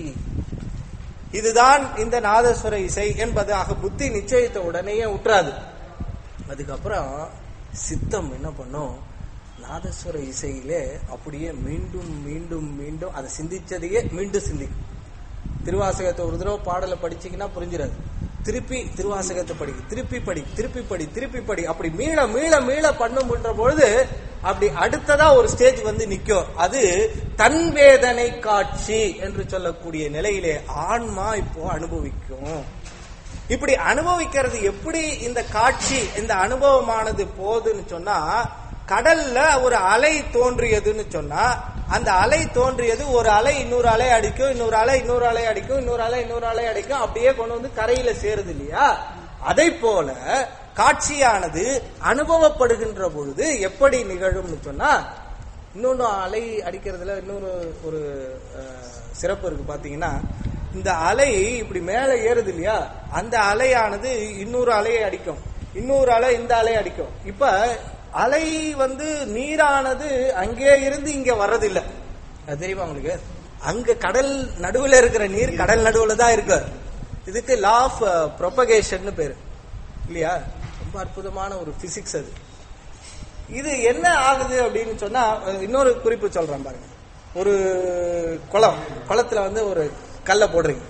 இதுதான் இந்த நாதஸ்வர இசை என்பதாக புத்தி நிச்சயித்த உடனேயே உற்றாது அதுக்கப்புறம் சித்தம் என்ன பண்ணும் நாதஸ்வர இசையிலே அப்படியே மீண்டும் மீண்டும் மீண்டும் அதை சிந்திச்சதையே மீண்டும் சிந்திக்கும் திருவாசகத்தை ஒரு தடவை பாடலை படிச்சீங்கன்னா புரிஞ்சிடாது திருப்பி திருவாசகத்தை படி திருப்பி படி திருப்பி படி திருப்பி படி அப்படி மீள மீள மீள பண்ணுன்ற பொழுது அப்படி அடுத்ததா ஒரு ஸ்டேஜ் வந்து நிக்கும் அது தன் வேதனை காட்சி என்று சொல்லக்கூடிய நிலையிலே ஆன்மா இப்போ அனுபவிக்கும் இப்படி அனுபவிக்கிறது எப்படி இந்த காட்சி இந்த அனுபவமானது போகுதுன்னு சொன்னா கடல்ல ஒரு அலை தோன்றியதுன்னு சொன்னா அந்த அலை தோன்றியது ஒரு அலை இன்னொரு அலை அடிக்கும் இன்னொரு அலை இன்னொரு அலை அடிக்கும் இன்னொரு அலை இன்னொரு அலை அடிக்கும் அப்படியே கொண்டு வந்து கரையில சேருது இல்லையா அதை போல காட்சியானது அனுபவப்படுகின்ற பொழுது எப்படி நிகழும்னு சொன்னா இன்னொன்னு அலை அடிக்கிறதுல இன்னொரு ஒரு அஹ், சிறப்பு இருக்கு பாத்தீங்கன்னா இந்த அலை இப்படி மேல ஏறுது இல்லையா அந்த அலையானது இன்னொரு அலையை அடிக்கும் இன்னொரு அலை இந்த அலை அடிக்கும் இப்ப அலை வந்து நீரானது அங்கே இருந்து இங்க வர்றதில்லை அது தெரியுமா உங்களுக்கு அங்க கடல் நடுவுல இருக்கிற நீர் கடல் நடுவுல தான் இருக்கு இதுக்கு லா ஆஃப் ப்ரொபகேஷன் பேரு இல்லையா ரொம்ப அற்புதமான ஒரு பிசிக்ஸ் அது இது என்ன ஆகுது அப்படின்னு சொன்னா அஹ், இன்னொரு குறிப்பு சொல்றேன் பாருங்க ஒரு குளம் குளத்துல வந்து ஒரு கல்லை போடுறீங்க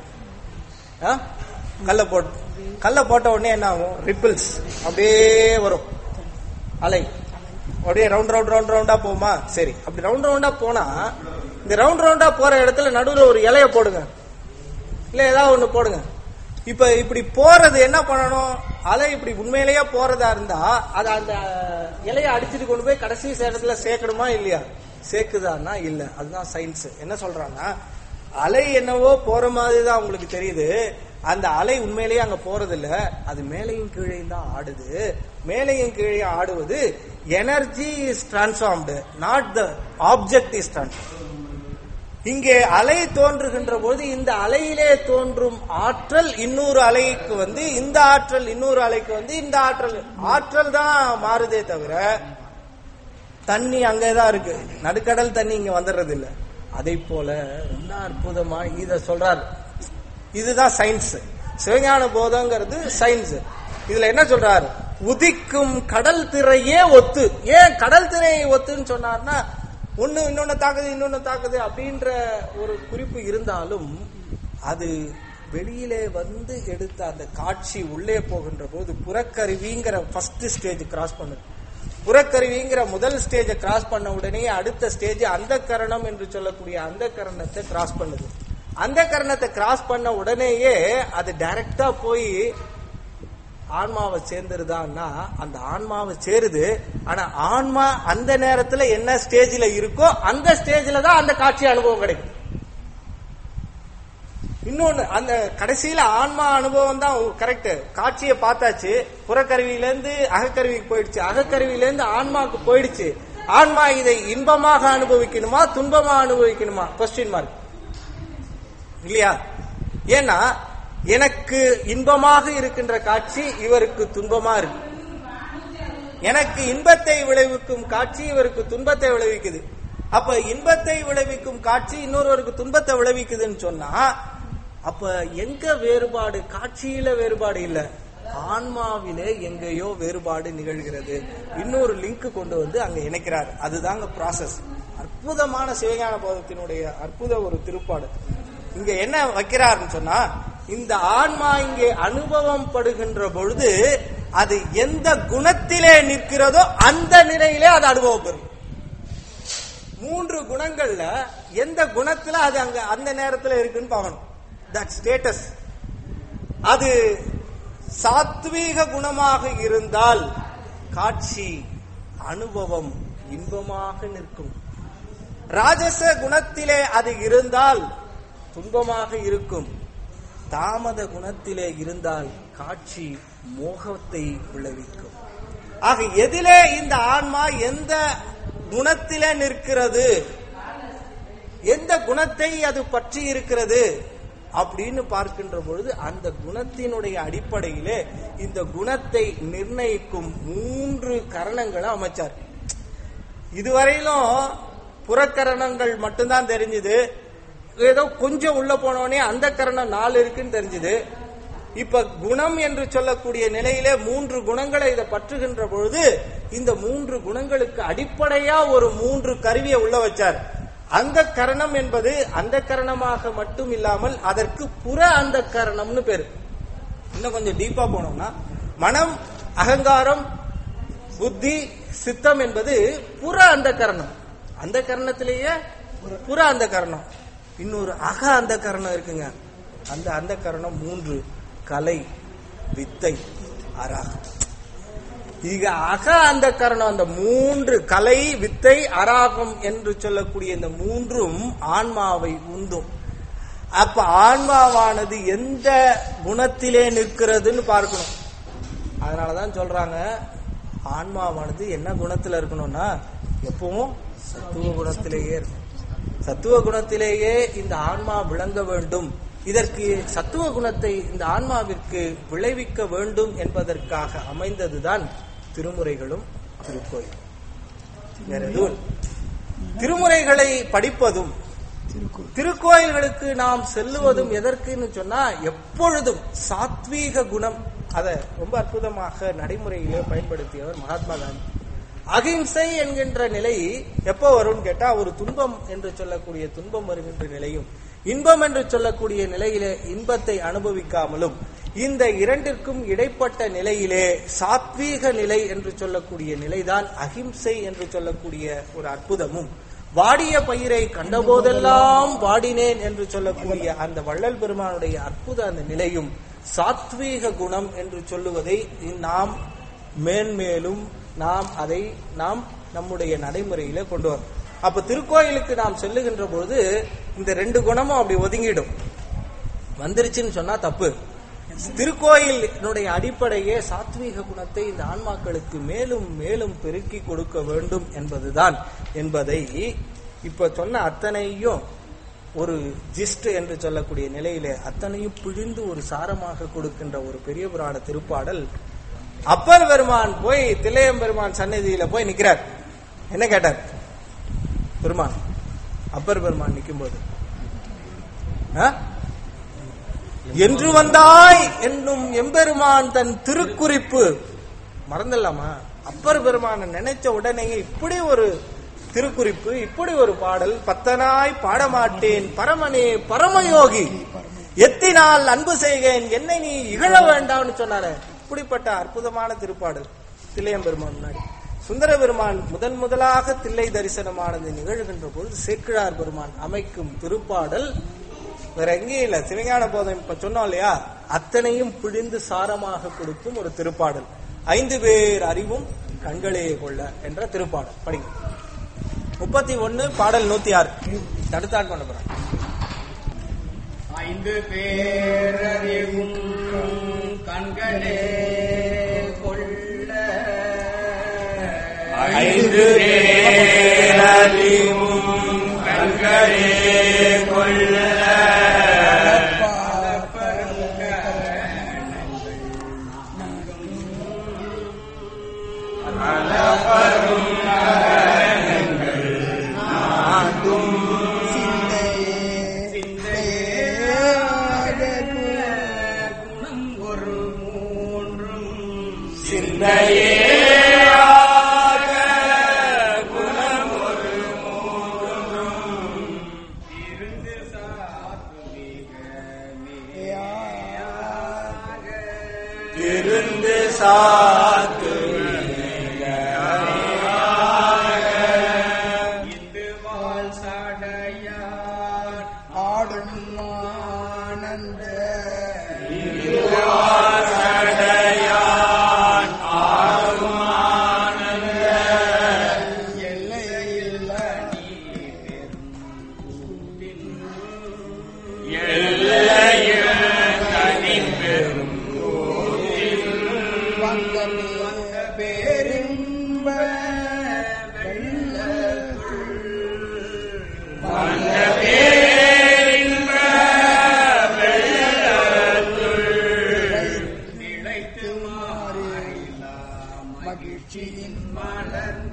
ஆ? கல்லை போட்டு கல்லை போட்ட உடனே என்ன ஆகும் ரிப்பிள்ஸ் அப்படியே வரும் அலை அப்படியே ரவுண்ட் ரவுண்ட் ரவுண்ட் ரவுண்டா போகுமா சரி அப்படி ரவுண்ட் ரவுண்டா போனா இந்த ரவுண்ட் ரவுண்டா போற இடத்துல நடுவுல ஒரு இலைய போடுங்க இல்ல ஏதாவது ஒண்ணு போடுங்க இப்ப இப்படி போறது என்ன பண்ணணும் அலை இப்படி உண்மையிலேயே போறதா இருந்தா அது அந்த இலைய அடிச்சுட்டு கொண்டு போய் கடைசி இடத்துல சேர்க்கணுமா இல்லையா சேர்க்குதான்னா இல்ல அதுதான் சயின்ஸ் என்ன சொல்றாங்கன்னா அலை என்னவோ போற மாதிரி தான் உங்களுக்கு தெரியுது அந்த அலை உண்மையிலேயே அங்க போறது இல்ல அது மேலையும் கீழையும் தான் ஆடுது மேலையும் கீழே ஆடுவது energy is transformed not the object is transform இங்கே அலை தோன்றுகின்ற போது இந்த அலையிலே தோன்றும் ஆற்றல் இன்னொரு அலைக்கு வந்து இந்த ஆற்றல் இன்னொரு அலைக்கு வந்து இந்த ஆற்றல் ஆற்றல் தான் மாறுதே தவிர தண்ணி அங்கேதான் இருக்கு நடுக்கடல் தண்ணி இங்க வந்துடுறது இல்ல அதை போல ரொம்ப அற்புதமா இத சொல்றாரு இதுதான் சயின்ஸ் சிவஞான போதங்கிறது சயின்ஸ் இதுல என்ன சொல்றாரு உதிக்கும் கடல் திரையே ஒத்து ஏன் கடல் திரையை ஒத்துன்னு சொன்னார்னா ஒண்ணு இன்னொன்னு தாக்குது இன்னொன்னு தாக்குது அப்படின்ற ஒரு குறிப்பு இருந்தாலும் அது வெளியிலே வந்து எடுத்த அந்த காட்சி உள்ளே போகின்ற போது புறக்கருவிங்கிற ஃபர்ஸ்ட் ஸ்டேஜ் கிராஸ் பண்ணுது புறக்கருவிங்கிற முதல் ஸ்டேஜை கிராஸ் பண்ண உடனே அடுத்த ஸ்டேஜ் அந்த கரணம் என்று சொல்லக்கூடிய அந்த கரணத்தை கிராஸ் பண்ணுது அந்த கரணத்தை கிராஸ் பண்ண உடனேயே அது டைரக்டா போய் ஆன்மாவை சேர்ந்துருதான்னா அந்த ஆன்மாவை சேருது ஆனா ஆன்மா அந்த நேரத்துல என்ன ஸ்டேஜ்ல இருக்கோ அந்த ஸ்டேஜ்ல தான் அந்த காட்சி அனுபவம் கிடைக்கும் இன்னொன்னு அந்த கடைசியில ஆன்மா அனுபவம் தான் கரெக்ட் காட்சியை பார்த்தாச்சு புறக்கருவியில இருந்து அகக்கருவிக்கு போயிடுச்சு அகக்கருவியில இருந்து ஆன்மாவுக்கு போயிடுச்சு ஆன்மா இதை இன்பமாக அனுபவிக்கணுமா துன்பமா அனுபவிக்கணுமா கொஸ்டின் மார்க் இல்லையா ஏன்னா எனக்கு இன்பமாக இருக்கின்ற காட்சி இவருக்கு துன்பமா இருக்கு எனக்கு இன்பத்தை விளைவிக்கும் காட்சி இவருக்கு துன்பத்தை விளைவிக்குது அப்ப இன்பத்தை விளைவிக்கும் காட்சி இன்னொருவருக்கு துன்பத்தை விளைவிக்குதுன்னு சொன்னா அப்ப எங்க வேறுபாடு காட்சியில வேறுபாடு இல்ல ஆன்மாவிலே எங்கேயோ வேறுபாடு நிகழ்கிறது இன்னொரு லிங்க் கொண்டு வந்து அங்க இணைக்கிறார் அதுதாங்க ப்ராசஸ் அற்புதமான சிவஞான போதத்தினுடைய அற்புத ஒரு திருப்பாடு இங்க என்ன வைக்கிறாருன்னு சொன்னா இந்த ஆன்மா இங்கே அனுபவம் படுகின்ற பொழுது அது எந்த குணத்திலே நிற்கிறதோ அந்த நிலையிலே அது அனுபவம் பெறும் மூன்று குணங்கள்ல எந்த குணத்துல அது அங்க அந்த நேரத்துல இருக்குன்னு பார்க்கணும் தட் ஸ்டேட்டஸ் அது சாத்வீக குணமாக இருந்தால் காட்சி அனுபவம் இன்பமாக நிற்கும் ராஜச குணத்திலே அது இருந்தால் துன்பமாக இருக்கும் தாமத குணத்திலே இருந்தால் காட்சி மோகத்தை விளைவிக்கும் ஆக எதிலே இந்த ஆன்மா எந்த குணத்திலே நிற்கிறது எந்த குணத்தை அது பற்றி இருக்கிறது அப்படின்னு பார்க்கின்ற பொழுது அந்த குணத்தினுடைய அடிப்படையிலே இந்த குணத்தை நிர்ணயிக்கும் மூன்று கரணங்களை அமைச்சார் இதுவரையிலும் புறக்கரணங்கள் மட்டும்தான் தெரிஞ்சது ஏதோ கொஞ்சம் உள்ள போனோடனே அந்த கரணம் நாலு இருக்குன்னு தெரிஞ்சது இப்ப குணம் என்று சொல்லக்கூடிய நிலையிலே மூன்று குணங்களை இதை பற்றுகின்ற பொழுது இந்த மூன்று குணங்களுக்கு அடிப்படையா ஒரு மூன்று கருவியை உள்ள வச்சார் அந்த கரணம் என்பது அந்த கரணமாக மட்டும் இல்லாமல் அதற்கு புற அந்த கரணம்னு பேரு இன்னும் கொஞ்சம் டீப்பா போனோம்னா மனம் அகங்காரம் புத்தி சித்தம் என்பது புற அந்த கரணம் அந்த கரணத்திலேயே புற அந்த கரணம் இன்னொரு அக அந்த கரணம் இருக்குங்க அந்த அந்த கரணம் மூன்று கலை வித்தை அராகம் இக அக அந்த கரணம் அந்த மூன்று கலை வித்தை அராகம் என்று சொல்லக்கூடிய இந்த மூன்றும் ஆன்மாவை உந்தும் அப்ப ஆன்மாவானது எந்த குணத்திலே நிற்கிறதுன்னு பார்க்கணும் அதனாலதான் சொல்றாங்க ஆன்மாவானது என்ன குணத்துல இருக்கணும்னா எப்பவும் சத்துவ குணத்திலேயே இருக்கும் சத்துவ குணத்திலேயே இந்த ஆன்மா விளங்க வேண்டும் இதற்கு சத்துவ குணத்தை இந்த ஆன்மாவிற்கு விளைவிக்க வேண்டும் என்பதற்காக அமைந்ததுதான் திருமுறைகளும் திருக்கோயில் வேற எதுவும் இல்லை. திருமுறைகளை படிப்பதும் திருக்கோயில்களுக்கு நாம் செல்லுவதும் எதற்குன்னு சொன்னா எப்பொழுதும் சாத்வீக குணம் அதை ரொம்ப அற்புதமாக நடைமுறையிலே பயன்படுத்தியவர் மகாத்மா காந்தி அகிம்சை என்கின்ற நிலை எப்போ வரும்னு கேட்டா ஒரு துன்பம் என்று சொல்லக்கூடிய துன்பம் வருகின்ற நிலையும் இன்பம் என்று சொல்லக்கூடிய நிலையிலே இன்பத்தை அனுபவிக்காமலும் இந்த இரண்டிற்கும் இடைப்பட்ட நிலையிலே சாத்வீக நிலை என்று சொல்லக்கூடிய நிலைதான் அகிம்சை என்று சொல்லக்கூடிய ஒரு அற்புதமும் வாடிய பயிரை கண்டபோதெல்லாம் வாடினேன் என்று சொல்லக்கூடிய அந்த வள்ளல் பெருமானுடைய அற்புத அந்த நிலையும் சாத்வீக குணம் என்று சொல்லுவதை நாம் மேன்மேலும் நாம் அதை நாம் நம்முடைய நடைமுறையில கொண்டு வரோம் அப்ப திருக்கோயிலுக்கு நாம் செல்லுகின்ற பொழுது இந்த ரெண்டு குணமும் அப்படி ஒதுங்கிடும் வந்துருச்சுன்னு சொன்னா தப்பு திருக்கோயிலினுடைய அடிப்படையே சாத்வீக குணத்தை இந்த ஆன்மாக்களுக்கு மேலும் மேலும் பெருக்கி கொடுக்க வேண்டும் என்பதுதான் என்பதை இப்ப சொன்ன அத்தனையும் ஒரு ஜிஸ்ட் என்று சொல்லக்கூடிய நிலையிலே அத்தனையும் பிழிந்து ஒரு சாரமாக கொடுக்கின்ற ஒரு பெரிய புராண திருப்பாடல் அப்பர் பெருமான் போய் தில்லையம் பெருமான் சந்நிதியில போய் நிக்கிறார் என்ன கேட்டார் பெருமான் அப்பர் பெருமான் நிக்கும்போது ஆ? என்று வந்தாய் என்னும் எம்பெருமான் தன் திருக்குறிப்பு மறந்துடலாமா அப்பர் பெருமான நினைச்ச உடனேயே இப்படி ஒரு திருக்குறிப்பு இப்படி ஒரு பாடல் பத்தனாய் பாடமாட்டேன் பரமனே பரமயோகி எத்தினால் அன்பு செய்கேன் என்னை நீ இகழ வேண்டாம்னு சொன்னாரு இப்படிப்பட்ட அற்புதமான திருப்பாடல் தில்லையம்பெருமான் முன்னாடி சுந்தர பெருமான் முதன் முதலாக தில்லை தரிசனமானது நிகழ்கின்ற பொழுது சேக்கிழார் பெருமான் அமைக்கும் திருப்பாடல் வேற எங்கேயும் இல்ல சிவஞான போதம் இப்ப சொன்னோம் இல்லையா அத்தனையும் பிழிந்து சாரமாக கொடுக்கும் ஒரு திருப்பாடல் ஐந்து பேர் அறிவும் கண்களே கொள்ள என்ற திருப்பாடல் படிங்க முப்பத்தி ஒன்னு பாடல் நூத்தி ஆறு தடுத்தாட் பண்ண போறேன் ஐந்து பேரறிவும் கண்களே கொள்ள ஐந்து பேரறிவும் கண்களே கொள்ள குணம் ஒரு மூன்றும் சிந்தையே இருந்து சாத்வீக இருந்து சாத்து இந்து வாழ் சாடையார் ஆடும் ஆனந்த எல்லையில் நீ பெரும் கூட்டின் வந்த பேரின்ப வெள்ளத்துள் வந்த நிலைத்து மாறிலா மகிழ்ச்சியின் மலர்ந்த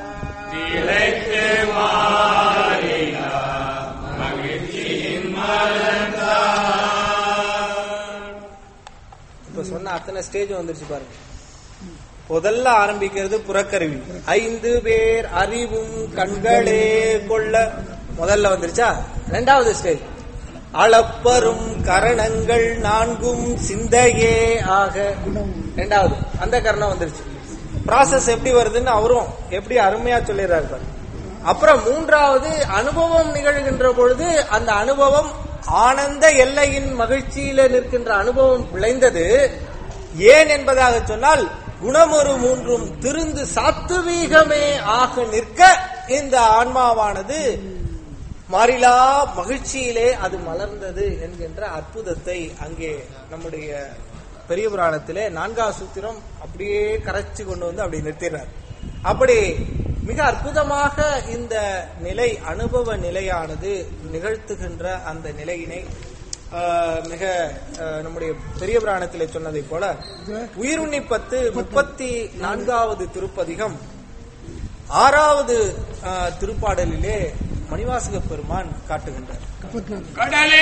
இப்ப சொன்ன அத்தனை ஸ்டேஜ் வந்துருச்சு பாருங்க முதல்ல ஆரம்பிக்கிறது புறக்கருவி ஐந்து பேர் அறிவும் கண்களே கொள்ள முதல்ல வந்துருச்சா ரெண்டாவது ஸ்டேஜ் அளப்பரும் கரணங்கள் நான்கும் சிந்தையே ஆக ரெண்டாவது அந்த கரணம் வந்துருச்சு ப்ராசஸ் எப்படி வருதுன்னு அவரும் எப்படி அருமையா சொல்லிடுறாரு பாருங்க. அப்புறம் மூன்றாவது அனுபவம் நிகழ்கின்ற பொழுது அந்த அனுபவம் ஆனந்த எல்லையின் மகிழ்ச்சியில நிற்கின்ற அனுபவம் விளைந்தது ஏன் என்பதாக சொன்னால் குணமொரு மூன்றும் திருந்து சாத்துவீகமே ஆக நிற்க இந்த ஆன்மாவானது மாறிலா மகிழ்ச்சியிலே அது மலர்ந்தது என்கின்ற அற்புதத்தை அங்கே நம்முடைய பெரிய புராணத்திலே நான்காவது சூத்திரம் அப்படியே கரைச்சு கொண்டு வந்து அப்படி நிறுத்திடுறார் அப்படி மிக அற்புதமாக இந்த நிலை அனுபவ நிலையானது நிகழ்த்துகின்ற அந்த நிலையினை ஆஹ், மிக ஆஹ், நம்முடைய பெரிய புராணத்திலே சொன்னதை போல உயிர் பத்து முப்பத்தி நான்காவது திருப்பதிகம் ஆறாவது ஆஹ், திருப்பாடலிலே மணிவாசக பெருமான் காட்டுகின்றார் கடலே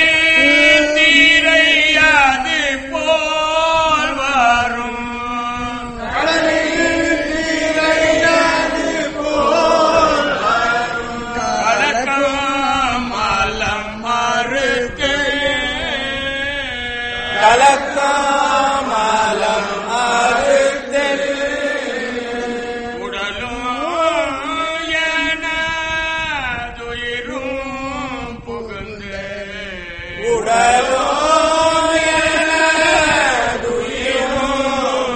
நீரையாது போல் வரும் கலக்கம் மலம் மறுக்கையே கலக்காமலம் அறுத்தல் உடலும் எனதுயிரும் புகுந்து உடலோ எனதுயிரும்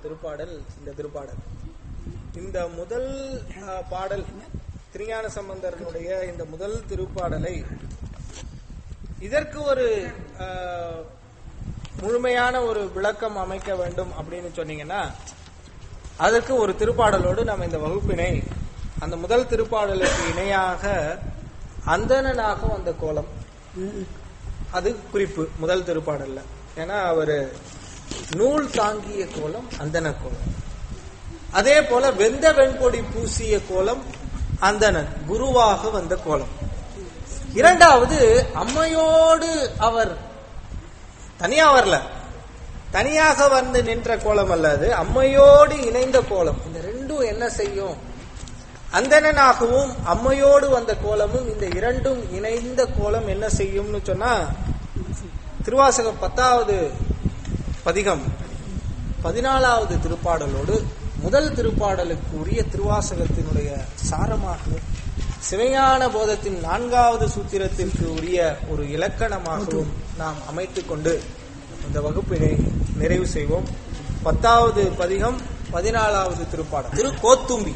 திருப்பாடல் இந்த திருப்பாடல் இந்த முதல் அஹ், பாடல் திருஞான சம்பந்தரனுடைய இந்த முதல் திருப்பாடலை இதற்கு ஒரு அஹ், முழுமையான ஒரு விளக்கம் அமைக்க வேண்டும் அப்படின்னு சொன்னீங்கன்னா அதற்கு ஒரு திருப்பாடலோடு நம்ம இந்த வகுப்பினை அந்த முதல் திருப்பாடலுக்கு இணையாக அந்தணனாக வந்த கோலம் அது குறிப்பு முதல் திருப்பாடல்ல ஏன்னா அவரு நூல் தாங்கிய கோலம் அந்தன கோலம் அதே போல வெந்த வெண்பொடி பூசிய கோலம் அந்தணன் குருவாக வந்த கோலம் இரண்டாவது அம்மையோடு அவர் தனியா வரல தனியாக வந்து நின்ற கோலம் அல்ல அது அம்மையோடு இணைந்த கோலம் இந்த ரெண்டும் என்ன செய்யும் அந்தணனாகவும் அம்மையோடு வந்த கோலமும் இந்த இரண்டும் இணைந்த கோலம் என்ன செய்யும்னு சொன்னா திருவாசகம் பத்தாவது பதிகம் பதினாலாவது திருப்பாடலோடு முதல் திருப்பாடலுக்கு உரிய திருவாசகத்தினுடைய சாரமாக சிவஞான போதத்தின் நான்காவது சூத்திரத்திற்கு உரிய ஒரு இலக்கணமாகவும் நாம் அமைத்துக் கொண்டு இந்த வகுப்பினை நிறைவு செய்வோம் பத்தாவது பதிகம் பதினாலாவது திருப்பாடல் திரு கோத்தும்பி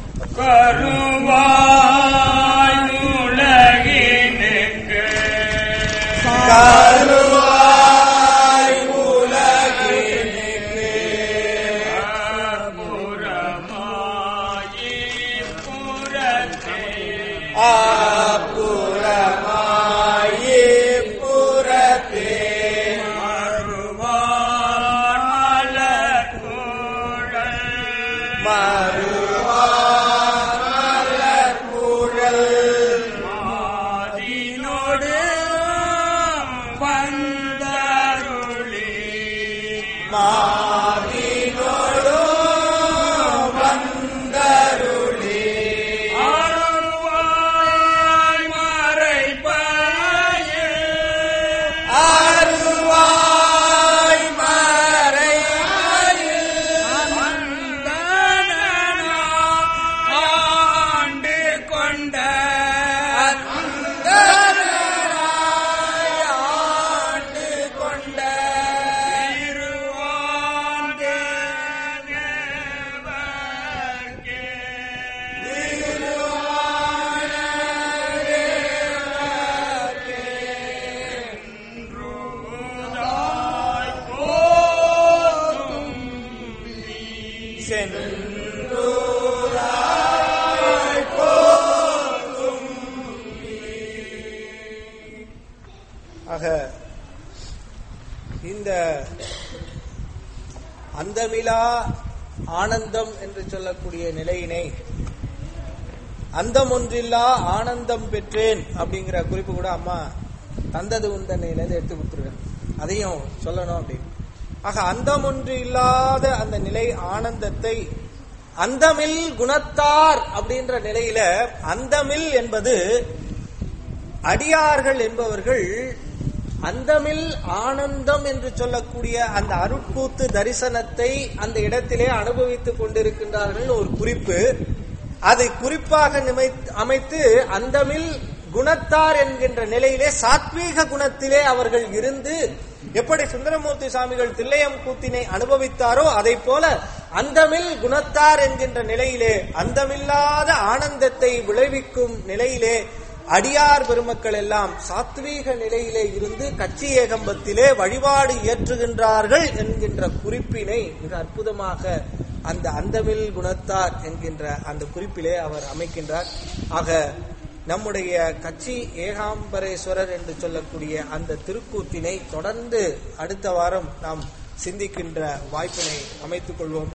கருவாய் உலகினுக்கு அப்புறமாயி புறத்தே மறுவார் மலர் மாதினோடு வந்தருளி அருள்வாய் மறைப்பாயே ஆண்டு கொண்ட ஆக இந்த அந்தமிலா ஆனந்தம் என்று சொல்லக்கூடிய நிலையினை அந்தம் ஒன்றில்லா ஆனந்தம் பெற்றேன் அப்படிங்கிற குறிப்பு கூட அம்மா தந்தது உந்தன்னையிலேருந்து எடுத்து கொடுத்துருக்கேன் அதையும் சொல்லணும் அப்படின்னு ஆக அந்தம் ஒன்று இல்லாத அந்த நிலை ஆனந்தத்தை அந்தமில் குணத்தார் அப்படின்ற நிலையில அந்தமில் என்பது அடியார்கள் என்பவர்கள் அந்தமில் ஆனந்தம் என்று சொல்லக்கூடிய அந்த அருட்கூத்து தரிசனத்தை அந்த இடத்திலே அனுபவித்துக் கொண்டிருக்கின்றார்கள் ஒரு குறிப்பு அதை குறிப்பாக நிமை- அமைத்து அந்தமில் குணத்தார் என்கின்ற நிலையிலே சாத்வீக குணத்திலே அவர்கள் இருந்து எப்படி சுந்தரமூர்த்தி சுவாமிகள் தில்லையம் கூத்தினை அனுபவித்தாரோ அதை போல அந்தமில் குணத்தார் என்கின்ற நிலையிலே அந்தமில்லாத ஆனந்தத்தை விளைவிக்கும் நிலையிலே அடியார் பெருமக்கள் எல்லாம் சாத்வீக நிலையிலே இருந்து கட்சி ஏகம்பத்திலே வழிபாடு இயற்றுகின்றார்கள் என்கின்ற குறிப்பினை மிக அற்புதமாக அந்த அந்தமில் குணத்தார் என்கின்ற அந்த குறிப்பிலே அவர் அமைக்கின்றார் ஆக நம்முடைய கட்சி ஏகாம்பரேஸ்வரர் என்று சொல்லக்கூடிய அந்த திருக்கூத்தினை தொடர்ந்து அடுத்த வாரம் நாம் சிந்திக்கின்ற வாய்ப்பினை அமைத்துக் கொள்வோம்